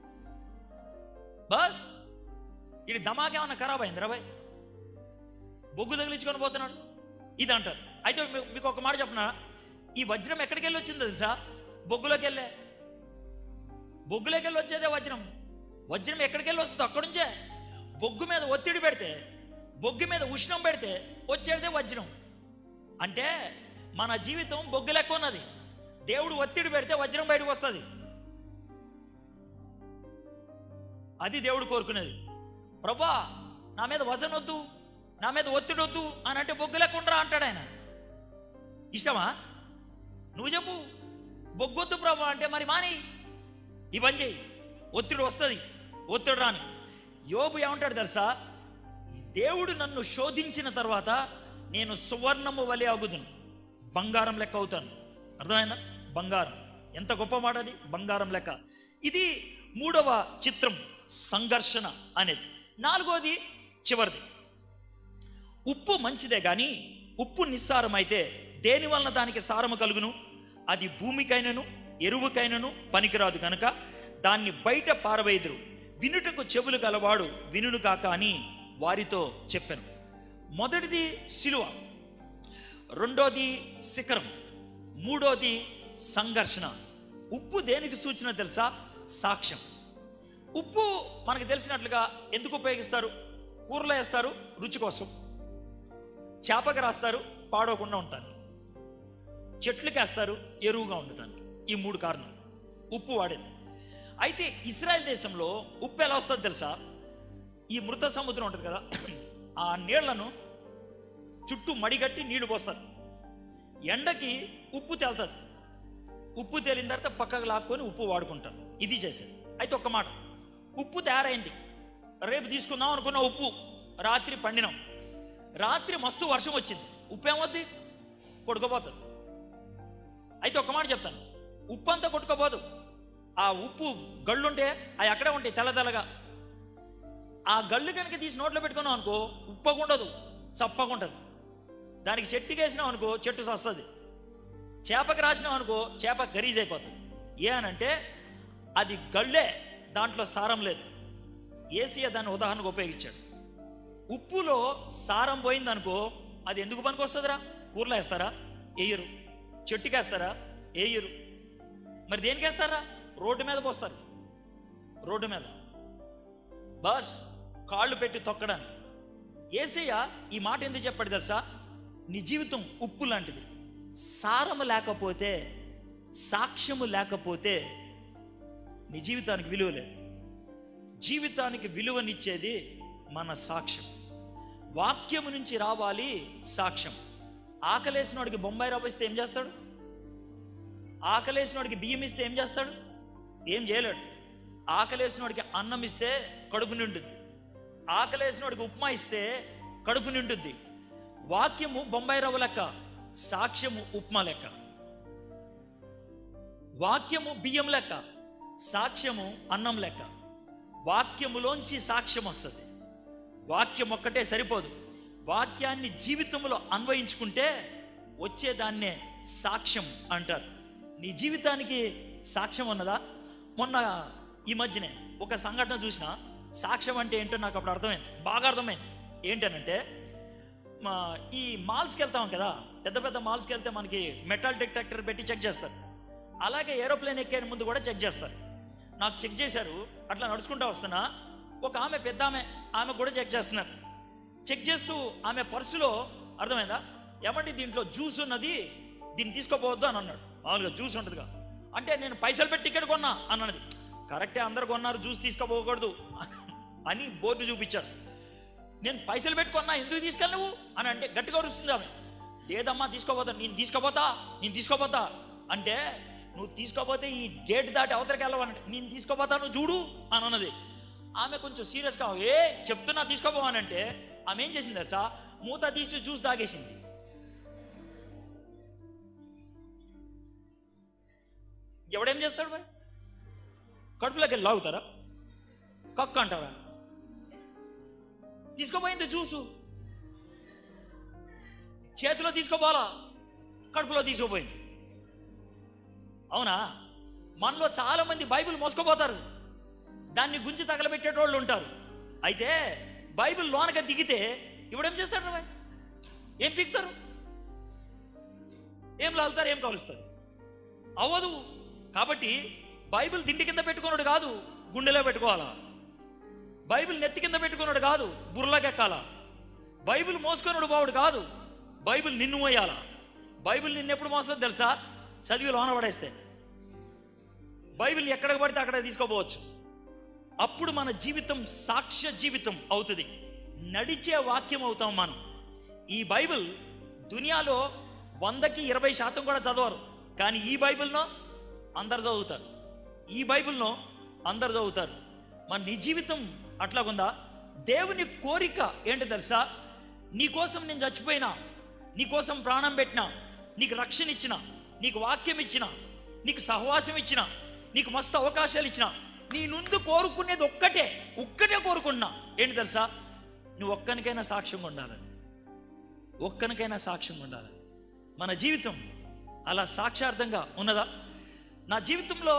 బస్ ఇది దమాకేమన్నా ఖరాబ్ అయింది రాబాయ్ బొగ్గు తగిలించుకొని పోతున్నాడు ఇది అంటారు అయితే మీ- మీకు ఒక మాట చెప్పనా ఈ వజ్రం ఎక్కడికి వెళ్ళి వచ్చిందో తెలుసా బొగ్గులోకి వెళ్ళే బొగ్గులోకి వెళ్ళి వచ్చేదే వజ్రం వజ్రం ఎక్కడికి వెళ్ళి వస్తుందో అక్కడి నుంచే బొగ్గు మీద ఒత్తిడి పెడితే బొగ్గు మీద ఉష్ణం పెడితే వచ్చేదే వజ్రం అంటే మన జీవితం బొగ్గు లెక్క ఉన్నది దేవుడు ఒత్తిడి పెడితే వజ్రం బయటకు వస్తుంది అది దేవుడు కోరుకునేది ప్రభా నా మీద వజన్ వద్దు నా మీద ఒత్తిడి వద్దు అని అంటే బొగ్గు లెక్క ఉండరా అంటాడు ఆయన ఇష్టమా నువ్వు చెప్పు బొగ్గొద్దు ప్రభా అంటే మరి మాని ఈ పని చేయి ఒత్తిడి వస్తుంది ఒత్తిడి రాని యోబు ఏమంటాడు తెలుసా దేవుడు నన్ను శోధించిన తర్వాత నేను సువర్ణము వలె అగుదును బంగారం లెక్క అవుతాను అర్థమైందా బంగారం ఎంత గొప్ప మాట అది బంగారం లెక్క ఇది మూడవ చిత్రం సంఘర్షణ అనేది నాలుగోది చివరిది ఉప్పు మంచిదే కానీ ఉప్పు నిస్సారమైతే దేని వలన దానికి సారము కలుగును అది భూమికైనను ఎరువుకైనను పనికిరాదు కనుక దాన్ని బయట పారవేదురు వినుటకు చెవులు గలవాడు వినుడు కాక అని వారితో చెప్పాను మొదటిది శిలువ రెండోది శిఖరం మూడోది సంఘర్షణ ఉప్పు దేనికి సూచన తెలుసా సాక్ష్యం ఉప్పు మనకు తెలిసినట్లుగా ఎందుకు ఉపయోగిస్తారు కూరలో వేస్తారు రుచి కోసం చేపకి రాస్తారు పాడవకుండా ఉంటారు చెట్లకి వేస్తారు ఎరువుగా ఉండటానికి ఈ మూడు కారణాలు ఉప్పు వాడేది అయితే ఇస్రాయల్ దేశంలో ఉప్పు ఎలా వస్తుందో తెలుసా ఈ మృత సముద్రం ఉంటుంది కదా ఆ నీళ్లను చుట్టూ మడిగట్టి నీళ్లు పోస్తారు ఎండకి ఉప్పు తేలుతుంది ఉప్పు తేలిన తర్వాత పక్కకు లాక్కొని ఉప్పు వాడుకుంటారు ఇది చేసేది అయితే ఒక్క మాట ఉప్పు తయారైంది రేపు తీసుకుందాం అనుకున్న ఉప్పు రాత్రి పండినాం రాత్రి మస్తు వర్షం వచ్చింది ఉప్పు ఏమవుద్ది కొడుకోపోతుంది అయితే ఒక్క మాట చెప్తాను ఉప్పు అంతా కొట్టుకోపోదు ఆ ఉప్పు గళ్ళుంటే అవి అక్కడే ఉంటాయి తెల్ల తెల్లగా ఆ గళ్ళు కనుక తీసి నోట్లో పెట్టుకున్నాం అనుకో ఉప్పకుండదు చప్పకుంటుంది దానికి చెట్టుకి వేసినాం అనుకో చెట్టు సస్తుంది చేపకి రాసినాం అనుకో చేప గరీజ్ అయిపోతుంది ఏ అనంటే అది గళ్ళే దాంట్లో సారం లేదు ఏసీయ దాన్ని ఉదాహరణకు ఉపయోగించాడు ఉప్పులో సారం పోయిందనుకో అది ఎందుకు పనికి వస్తుందిరా కూరలో వేస్తారా వేయరు చెట్టుకి వేస్తారా వేయరు మరి దేనికి వేస్తారా రోడ్డు మీద పోస్తారు రోడ్డు మీద బస్ కాళ్ళు పెట్టి తొక్కడానికి ఏసయ్య ఈ మాట ఎందుకు చెప్పాడు తెలుసా నీ జీవితం ఉప్పు లాంటిది సారము లేకపోతే సాక్ష్యము లేకపోతే నీ జీవితానికి విలువ లేదు జీవితానికి విలువనిచ్చేది మన సాక్ష్యం వాక్యము నుంచి రావాలి సాక్ష్యం ఆకలేసినోడికి బొంబాయి రవ్వ ఇస్తే ఏం చేస్తాడు ఆకలేసినోడికి బియ్యం ఇస్తే ఏం చేస్తాడు ఏం చేయలేడు ఆకలేసినోడికి అన్నం ఇస్తే కడుపు నిండుద్ది ఆకలేసినోడికి ఉప్మా ఇస్తే కడుపు నిండుద్ది వాక్యము బొంబాయి రవ్వ లెక్క సాక్ష్యము ఉప్మా లెక్క వాక్యము బియ్యం లెక్క సాక్ష్యము అన్నం లెక్క వాక్యములోంచి సాక్ష్యం వస్తుంది వాక్యం ఒక్కటే సరిపోదు వాక్యాన్ని జీవితంలో అన్వయించుకుంటే వచ్చేదాన్నే సాక్ష్యం అంటారు నీ జీవితానికి సాక్ష్యం ఉన్నదా మొన్న ఈ మధ్యనే ఒక సంఘటన చూసిన సాక్ష్యం అంటే ఏంటో నాకు అప్పుడు అర్థమైంది బాగా అర్థమైంది ఏంటనంటే మా ఈ మాల్స్కి వెళ్తాం కదా పెద్ద పెద్ద మాల్స్కి వెళ్తే మనకి మెటల్ డిటెక్టర్ పెట్టి చెక్ చేస్తారు అలాగే ఏరోప్లేన్ ఎక్కే ముందు కూడా చెక్ చేస్తారు నాకు చెక్ చేశారు అట్లా నడుచుకుంటూ వస్తున్నా ఒక ఆమె పెద్ద ఆమె ఆమె కూడా చెక్ చేస్తున్నారు చెక్ చేస్తూ ఆమె పర్సులో అర్థమైందా ఏమండి దీంట్లో జ్యూస్ ఉన్నది దీన్ని తీసుకోపోవద్దు అని అన్నాడు మామూలుగా జ్యూస్ ఉంటుందిగా అంటే నేను పైసలు పెట్టి టికెట్ కొన్నా అని అన్నది కరెక్టే అందరు కొన్నారు జ్యూస్ తీసుకోపోకూడదు అని బోర్డు చూపించారు నేను పైసలు పెట్టుకున్నా ఎందుకు తీసుకెళ్ళవు అని అంటే గట్టిగా వస్తుంది ఆమె లేదమ్మా తీసుకోపోతా నేను తీసుకోపోతా నేను తీసుకోపోతా అంటే నువ్వు తీసుకోపోతే ఈ గేట్ దాటి అవతలకి వెళ్ళవనంటే నేను తీసుకోపోతా నువ్వు చూడు అని అన్నది ఆమె కొంచెం సీరియస్గా ఏ చెప్తున్నా తీసుకోపోవానంటే ఆమె ఏం చేసింది తెలుసా మూత తీసి జ్యూస్ తాగేసింది ఎవడేం చేస్తాడు మరి కడుపులోకి వెళ్ళి లాగుతారా కక్కు అంటారా తీసుకోపోయింది జ్యూసు చేతిలో తీసుకోపోవాలా కడుపులో తీసుకోపోయింది అవునా మనలో చాలా మంది బైబిల్ మోసుకుపోతారు దాన్ని గుంజి తగలబెట్టేటోళ్ళు ఉంటారు అయితే బైబిల్ లోనక దిగితే ఇవిడేం చేస్తాడు రా ఏం పీకుతారు ఏం లాగుతారు ఏం కలుస్తారు అవ్వదు కాబట్టి బైబిల్ దిండి కింద పెట్టుకున్నాడు కాదు గుండెలో పెట్టుకోవాలా బైబిల్ నెత్తి కింద పెట్టుకున్నాడు కాదు బుర్రలోకి ఎక్కాలా బైబిల్ మోసుకున్నాడు బావుడు కాదు బైబిల్ నిన్ను మోయాలా బైబిల్ నిన్ను ఎప్పుడు మోస్తుంది తెలుసా చదివి లోన పడేస్తే బైబిల్ ఎక్కడికి పడితే అక్కడ తీసుకోపోవచ్చు అప్పుడు మన జీవితం సాక్ష్య జీవితం అవుతుంది నడిచే వాక్యం అవుతాం మనం ఈ బైబిల్ దునియాలో వందకి ఇరవై శాతం కూడా చదవరు కానీ ఈ బైబిల్ను అందరు చదువుతారు ఈ బైబిల్ను అందరు చదువుతారు మరి నీ జీవితం అట్లాగుందా దేవుని కోరిక ఏంటో తెలుసా నీ కోసం నేను చచ్చిపోయినా నీ కోసం ప్రాణం పెట్టినా నీకు రక్షణ ఇచ్చిన నీకు వాక్యం ఇచ్చిన నీకు సహవాసం ఇచ్చిన నీకు మస్తు అవకాశాలు ఇచ్చిన నీ నుండి కోరుకునేది ఒక్కటే ఒక్కటే కోరుకున్నా ఏంటి తెలుసా నువ్వు ఒక్కనికైనా సాక్ష్యంగా ఉండాలని ఒక్కనికైనా సాక్ష్యంగా ఉండాలి మన జీవితం అలా సాక్షార్థంగా ఉన్నదా నా జీవితంలో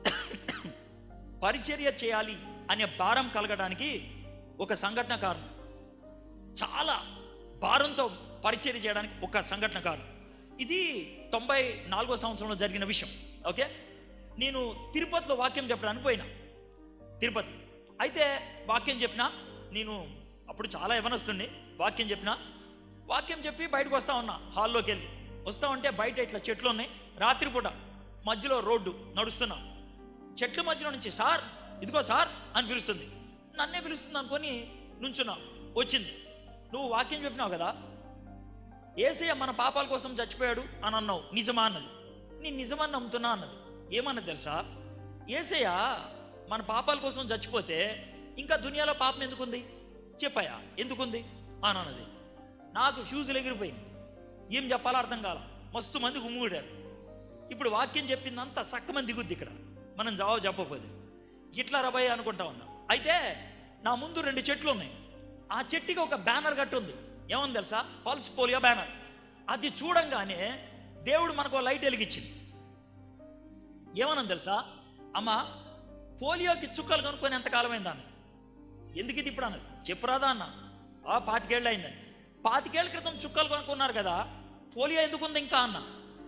పరిచర్య చేయాలి అనే భారం కలగడానికి ఒక సంఘటన కారణం చాలా భారంతో పరిచర్య చేయడానికి ఒక సంఘటన కారణం ఇది తొంభై నాలుగో సంవత్సరంలో జరిగిన విషయం ఓకే నేను తిరుపతిలో వాక్యం చెప్పడానికి పోయినా తిరుపతి అయితే వాక్యం చెప్పిన నేను అప్పుడు చాలా యవనొస్తుంది వాక్యం చెప్పిన వాక్యం చెప్పి బయటకు వస్తా ఉన్నా హాల్లోకి వెళ్ళి వస్తా ఉంటే బయట ఇట్లా చెట్లు ఉన్నాయి రాత్రిపూట మధ్యలో రోడ్డు నడుస్తున్నా చెట్ల మధ్యలో నుంచి సార్ ఇదిగో సార్ అని పిలుస్తుంది నన్నే పిలుస్తుంది అనుకొని నుంచున్నా వచ్చింది నువ్వు వాక్యం చెప్పినావు కదా ఏసయ్య మన పాపాల కోసం చచ్చిపోయాడు అని అన్నావు నిజమా అన్నది నేను నిజమని నమ్ముతున్నా అన్నది ఏమన్నది తెలుసా ఏసయ్య మన పాపాల కోసం చచ్చిపోతే ఇంకా దునియాలో పాపం ఎందుకుంది చెప్పాయా ఎందుకుంది అని అన్నది నాకు ఫ్యూజులు ఎగిరిపోయింది ఏం చెప్పాలో అర్థం కాల మస్తు మంది గుమ్ముడారు ఇప్పుడు వాక్యం చెప్పిందంతా సక్క మంది దిగుద్ది ఇక్కడ మనం జవాబు చెప్పకపోతే ఇట్లా రబాయ్ అనుకుంటా ఉన్నా అయితే నా ముందు రెండు చెట్లు ఉన్నాయి ఆ చెట్టుకి ఒక బ్యానర్ కట్టి ఉంది ఏమని తెలుసా పల్స్ పోలియో బ్యానర్ అది చూడంగానే దేవుడు మనకు ఓ లైట్ వెలిగించింది ఏమని తెలుసా అమ్మ పోలియోకి చుక్కలు కనుక్కొని ఎంతకాలం అయిందా అన్న ఎందుకు ఇది ఇప్పుడు అన్నది చెప్పురాదా అన్న ఆ పాతికేళ్ళు అయిందని పాతికేళ్ల క్రితం చుక్కలు కొనుక్కున్నారు కదా పోలియో ఎందుకు ఉంది ఇంకా అన్న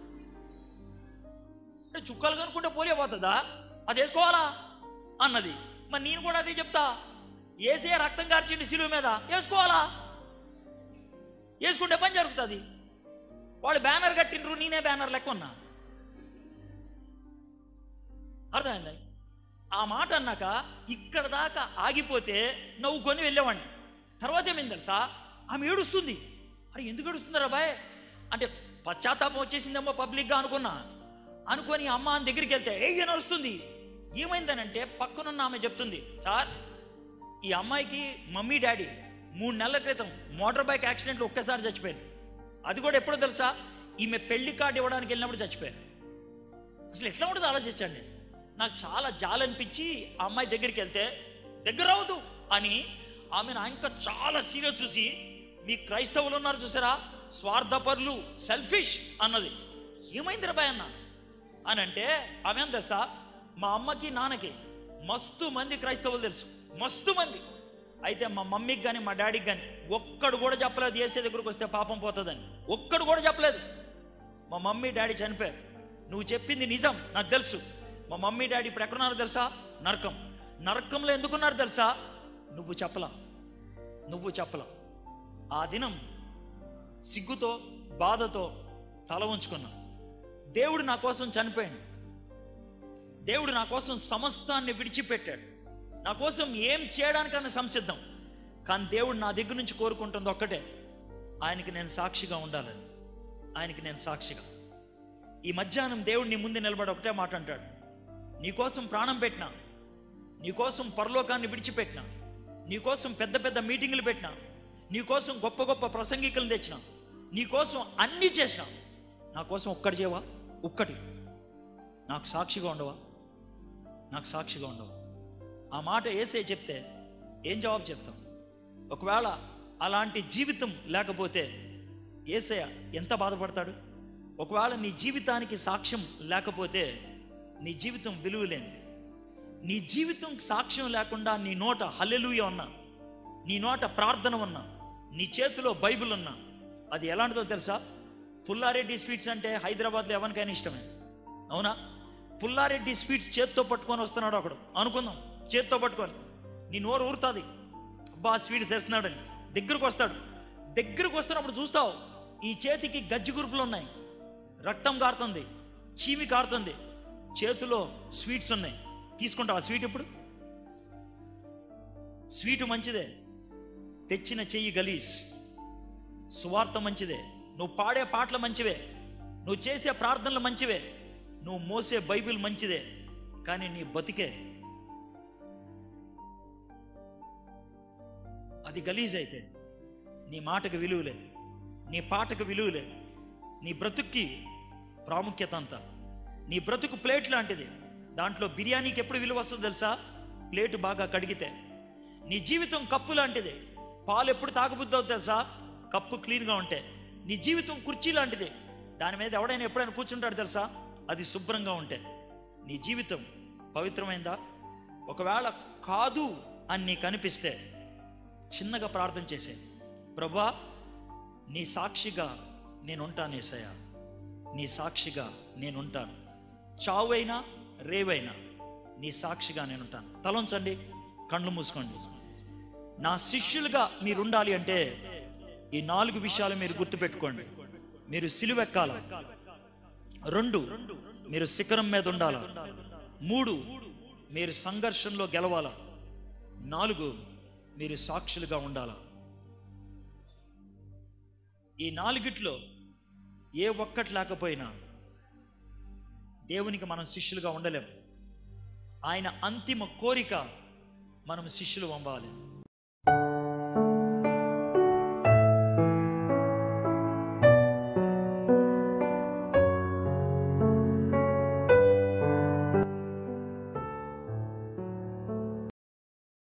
అంటే చుక్కలు కనుక్కుంటే పోలియో పోతుందా అది వేసుకోవాలా అన్నది మరి నేను కూడా అదే చెప్తా ఏసే రక్తం కార్చిండి సిలువ మీద వేసుకోవాలా వేసుకుంటే పని జరుగుతుంది వాడు బ్యానర్ కట్టిండ్రు నేనే బ్యానర్ లెక్క ఉన్నా అర్థమైంది ఆ మాట అన్నాక ఇక్కడ దాకా ఆగిపోతే నవ్వుకొని వెళ్ళేవాడిని తర్వాత ఏమైంది తెలుసా ఆమె ఏడుస్తుంది అరే ఎందుకు ఏడుస్తుందిరా బాయ్ అంటే పశ్చాత్తాపం వచ్చేసిందేమో పబ్లిక్గా అనుకున్నా అనుకొని అమ్మ అని దగ్గరికి వెళ్తే ఏ నడుస్తుంది ఏమైందనంటే పక్కనున్న ఆమె చెప్తుంది సార్ ఈ అమ్మాయికి మమ్మీ డాడీ మూడు నెలల క్రితం మోటార్ బైక్ యాక్సిడెంట్లో ఒక్కసారి చచ్చిపోయారు అది కూడా ఎప్పుడో తెలుసా ఈమె పెళ్లి కార్డు ఇవ్వడానికి వెళ్ళినప్పుడు చచ్చిపోయారు అసలు ఎట్లా ఉంటుంది ఆలోచించండి నాకు చాలా జాలనిపించి ఆ అమ్మాయి దగ్గరికి వెళ్తే దగ్గర రావద్దు అని ఆమెను ఇంకా చాలా సీరియస్ చూసి మీ క్రైస్తవులు ఉన్నారు చూసారా స్వార్థపరులు సెల్ఫిష్ అన్నది ఏమైంది రాబాయ్ అన్న అని అంటే ఆమె ఏం తెలుసా మా అమ్మకి నాన్నకి మస్తు మంది క్రైస్తవులు తెలుసు మస్తు మంది అయితే మా మమ్మీకి కానీ మా డాడీకి కానీ ఒక్కడు కూడా చెప్పలేదు ఏసే దగ్గరకు వస్తే పాపం పోతుందని ఒక్కడు కూడా చెప్పలేదు మా మమ్మీ డాడీ చనిపోయారు నువ్వు చెప్పింది నిజం నాకు తెలుసు మా మమ్మీ డాడీ ఇప్పుడు ఎక్కడున్నారో తెలుసా నరకం నరకంలో ఎందుకున్నారు తెలుసా నువ్వు చెప్పలా నువ్వు చెప్పలా ఆ దినం సిగ్గుతో బాధతో తల ఉంచుకున్నా దేవుడు నా కోసం చనిపోయాడు దేవుడు నా కోసం సమస్తాన్ని విడిచిపెట్టాడు నా కోసం ఏం చేయడానికన్నా సంసిద్ధం కానీ దేవుడు నా దగ్గర నుంచి కోరుకుంటుంది ఒక్కటే ఆయనకి నేను సాక్షిగా ఉండాలని ఆయనకి నేను సాక్షిగా ఈ మధ్యాహ్నం దేవుడు నీ ముందు నిలబడి ఒకటే మాట అంటాడు నీకోసం ప్రాణం పెట్టినా నీకోసం పరలోకాన్ని విడిచిపెట్టినా నీకోసం పెద్ద పెద్ద మీటింగులు పెట్టినా నీకోసం గొప్ప గొప్ప ప్రసంగికులను తెచ్చిన నీకోసం అన్నీ చేసిన నా కోసం ఒక్కటి చేయవా ఒక్కటి నాకు సాక్షిగా ఉండవా నాకు సాక్షిగా ఉండవా ఆ మాట ఏసే చెప్తే ఏం జవాబు చెప్తాం ఒకవేళ అలాంటి జీవితం లేకపోతే ఏసయ్య ఎంత బాధపడతాడు ఒకవేళ నీ జీవితానికి సాక్ష్యం లేకపోతే నీ జీవితం విలువలేంది నీ జీవితం సాక్ష్యం లేకుండా నీ నోట హల్లెలూయ ఉన్నా నీ నోట ప్రార్థన ఉన్నా నీ చేతిలో బైబిల్ ఉన్నా అది ఎలాంటిదో తెలుసా పుల్లారెడ్డి స్వీట్స్ అంటే హైదరాబాద్లో ఎవరికైనా ఇష్టమే అవునా పుల్లారెడ్డి స్వీట్స్ చేత్తో పట్టుకొని వస్తున్నాడు ఒకడు అనుకుందాం చేత్తో పట్టుకొని నీ నోరు ఊరుతుంది అబ్బా స్వీట్స్ వేస్తున్నాడని దగ్గరకు వస్తాడు దగ్గరకు వస్తున్నప్పుడు చూస్తావు ఈ చేతికి గజ్జి గురుపులు ఉన్నాయి రక్తం కారుతుంది చీమి కారుతుంది చేతిలో స్వీట్స్ ఉన్నాయి తీసుకుంటావా స్వీట్ ఇప్పుడు స్వీటు మంచిదే తెచ్చిన చెయ్యి గలీజ్ సువార్త మంచిదే నువ్వు పాడే పాటలు మంచివే నువ్వు చేసే ప్రార్థనలు మంచివే నువ్వు మోసే బైబిల్ మంచిదే కానీ నీ బతికే అది గలీజ్ అయితే నీ మాటకు విలువ లేదు నీ పాటకు విలువ లేదు నీ బ్రతుక్కి ప్రాముఖ్యత అంతా నీ బ్రతుకు ప్లేట్ లాంటిది దాంట్లో బిర్యానీకి ఎప్పుడు విలువ వస్తుందో తెలుసా ప్లేట్ బాగా కడిగితే నీ జీవితం కప్పు లాంటిది పాలు ఎప్పుడు తాగబుద్దో తెలుసా కప్పు క్లీన్గా ఉంటే నీ జీవితం కుర్చీ లాంటిది దాని మీద ఎవడైనా ఎప్పుడైనా కూర్చుంటాడు తెలుసా అది శుభ్రంగా ఉంటే నీ జీవితం పవిత్రమైందా ఒకవేళ కాదు అని నీకు అనిపిస్తే చిన్నగా ప్రార్థన చేసే ప్రభా నీ సాక్షిగా నేనుంటాను ఏసయ్య నీ సాక్షిగా నేనుంటాను చావైనా రేవైనా నీ సాక్షిగా నేనుంటాను తలంచండి కళ్ళు మూసుకోండి నా శిష్యులుగా మీరు ఉండాలి అంటే ఈ నాలుగు విషయాలు మీరు గుర్తుపెట్టుకోండి మీరు సిలువెక్కాల రెండు మీరు శిఖరం మీద ఉండాల మూడు మీరు సంఘర్షణలో గెలవాలా నాలుగు మీరు సాక్షులుగా ఉండాలా ఈ నాలుగిట్లో ఏ ఒక్కటి లేకపోయినా దేవునికి మనం శిష్యులుగా ఉండలేం ఆయన అంతిమ కోరిక మనం శిష్యులు అవ్వాలి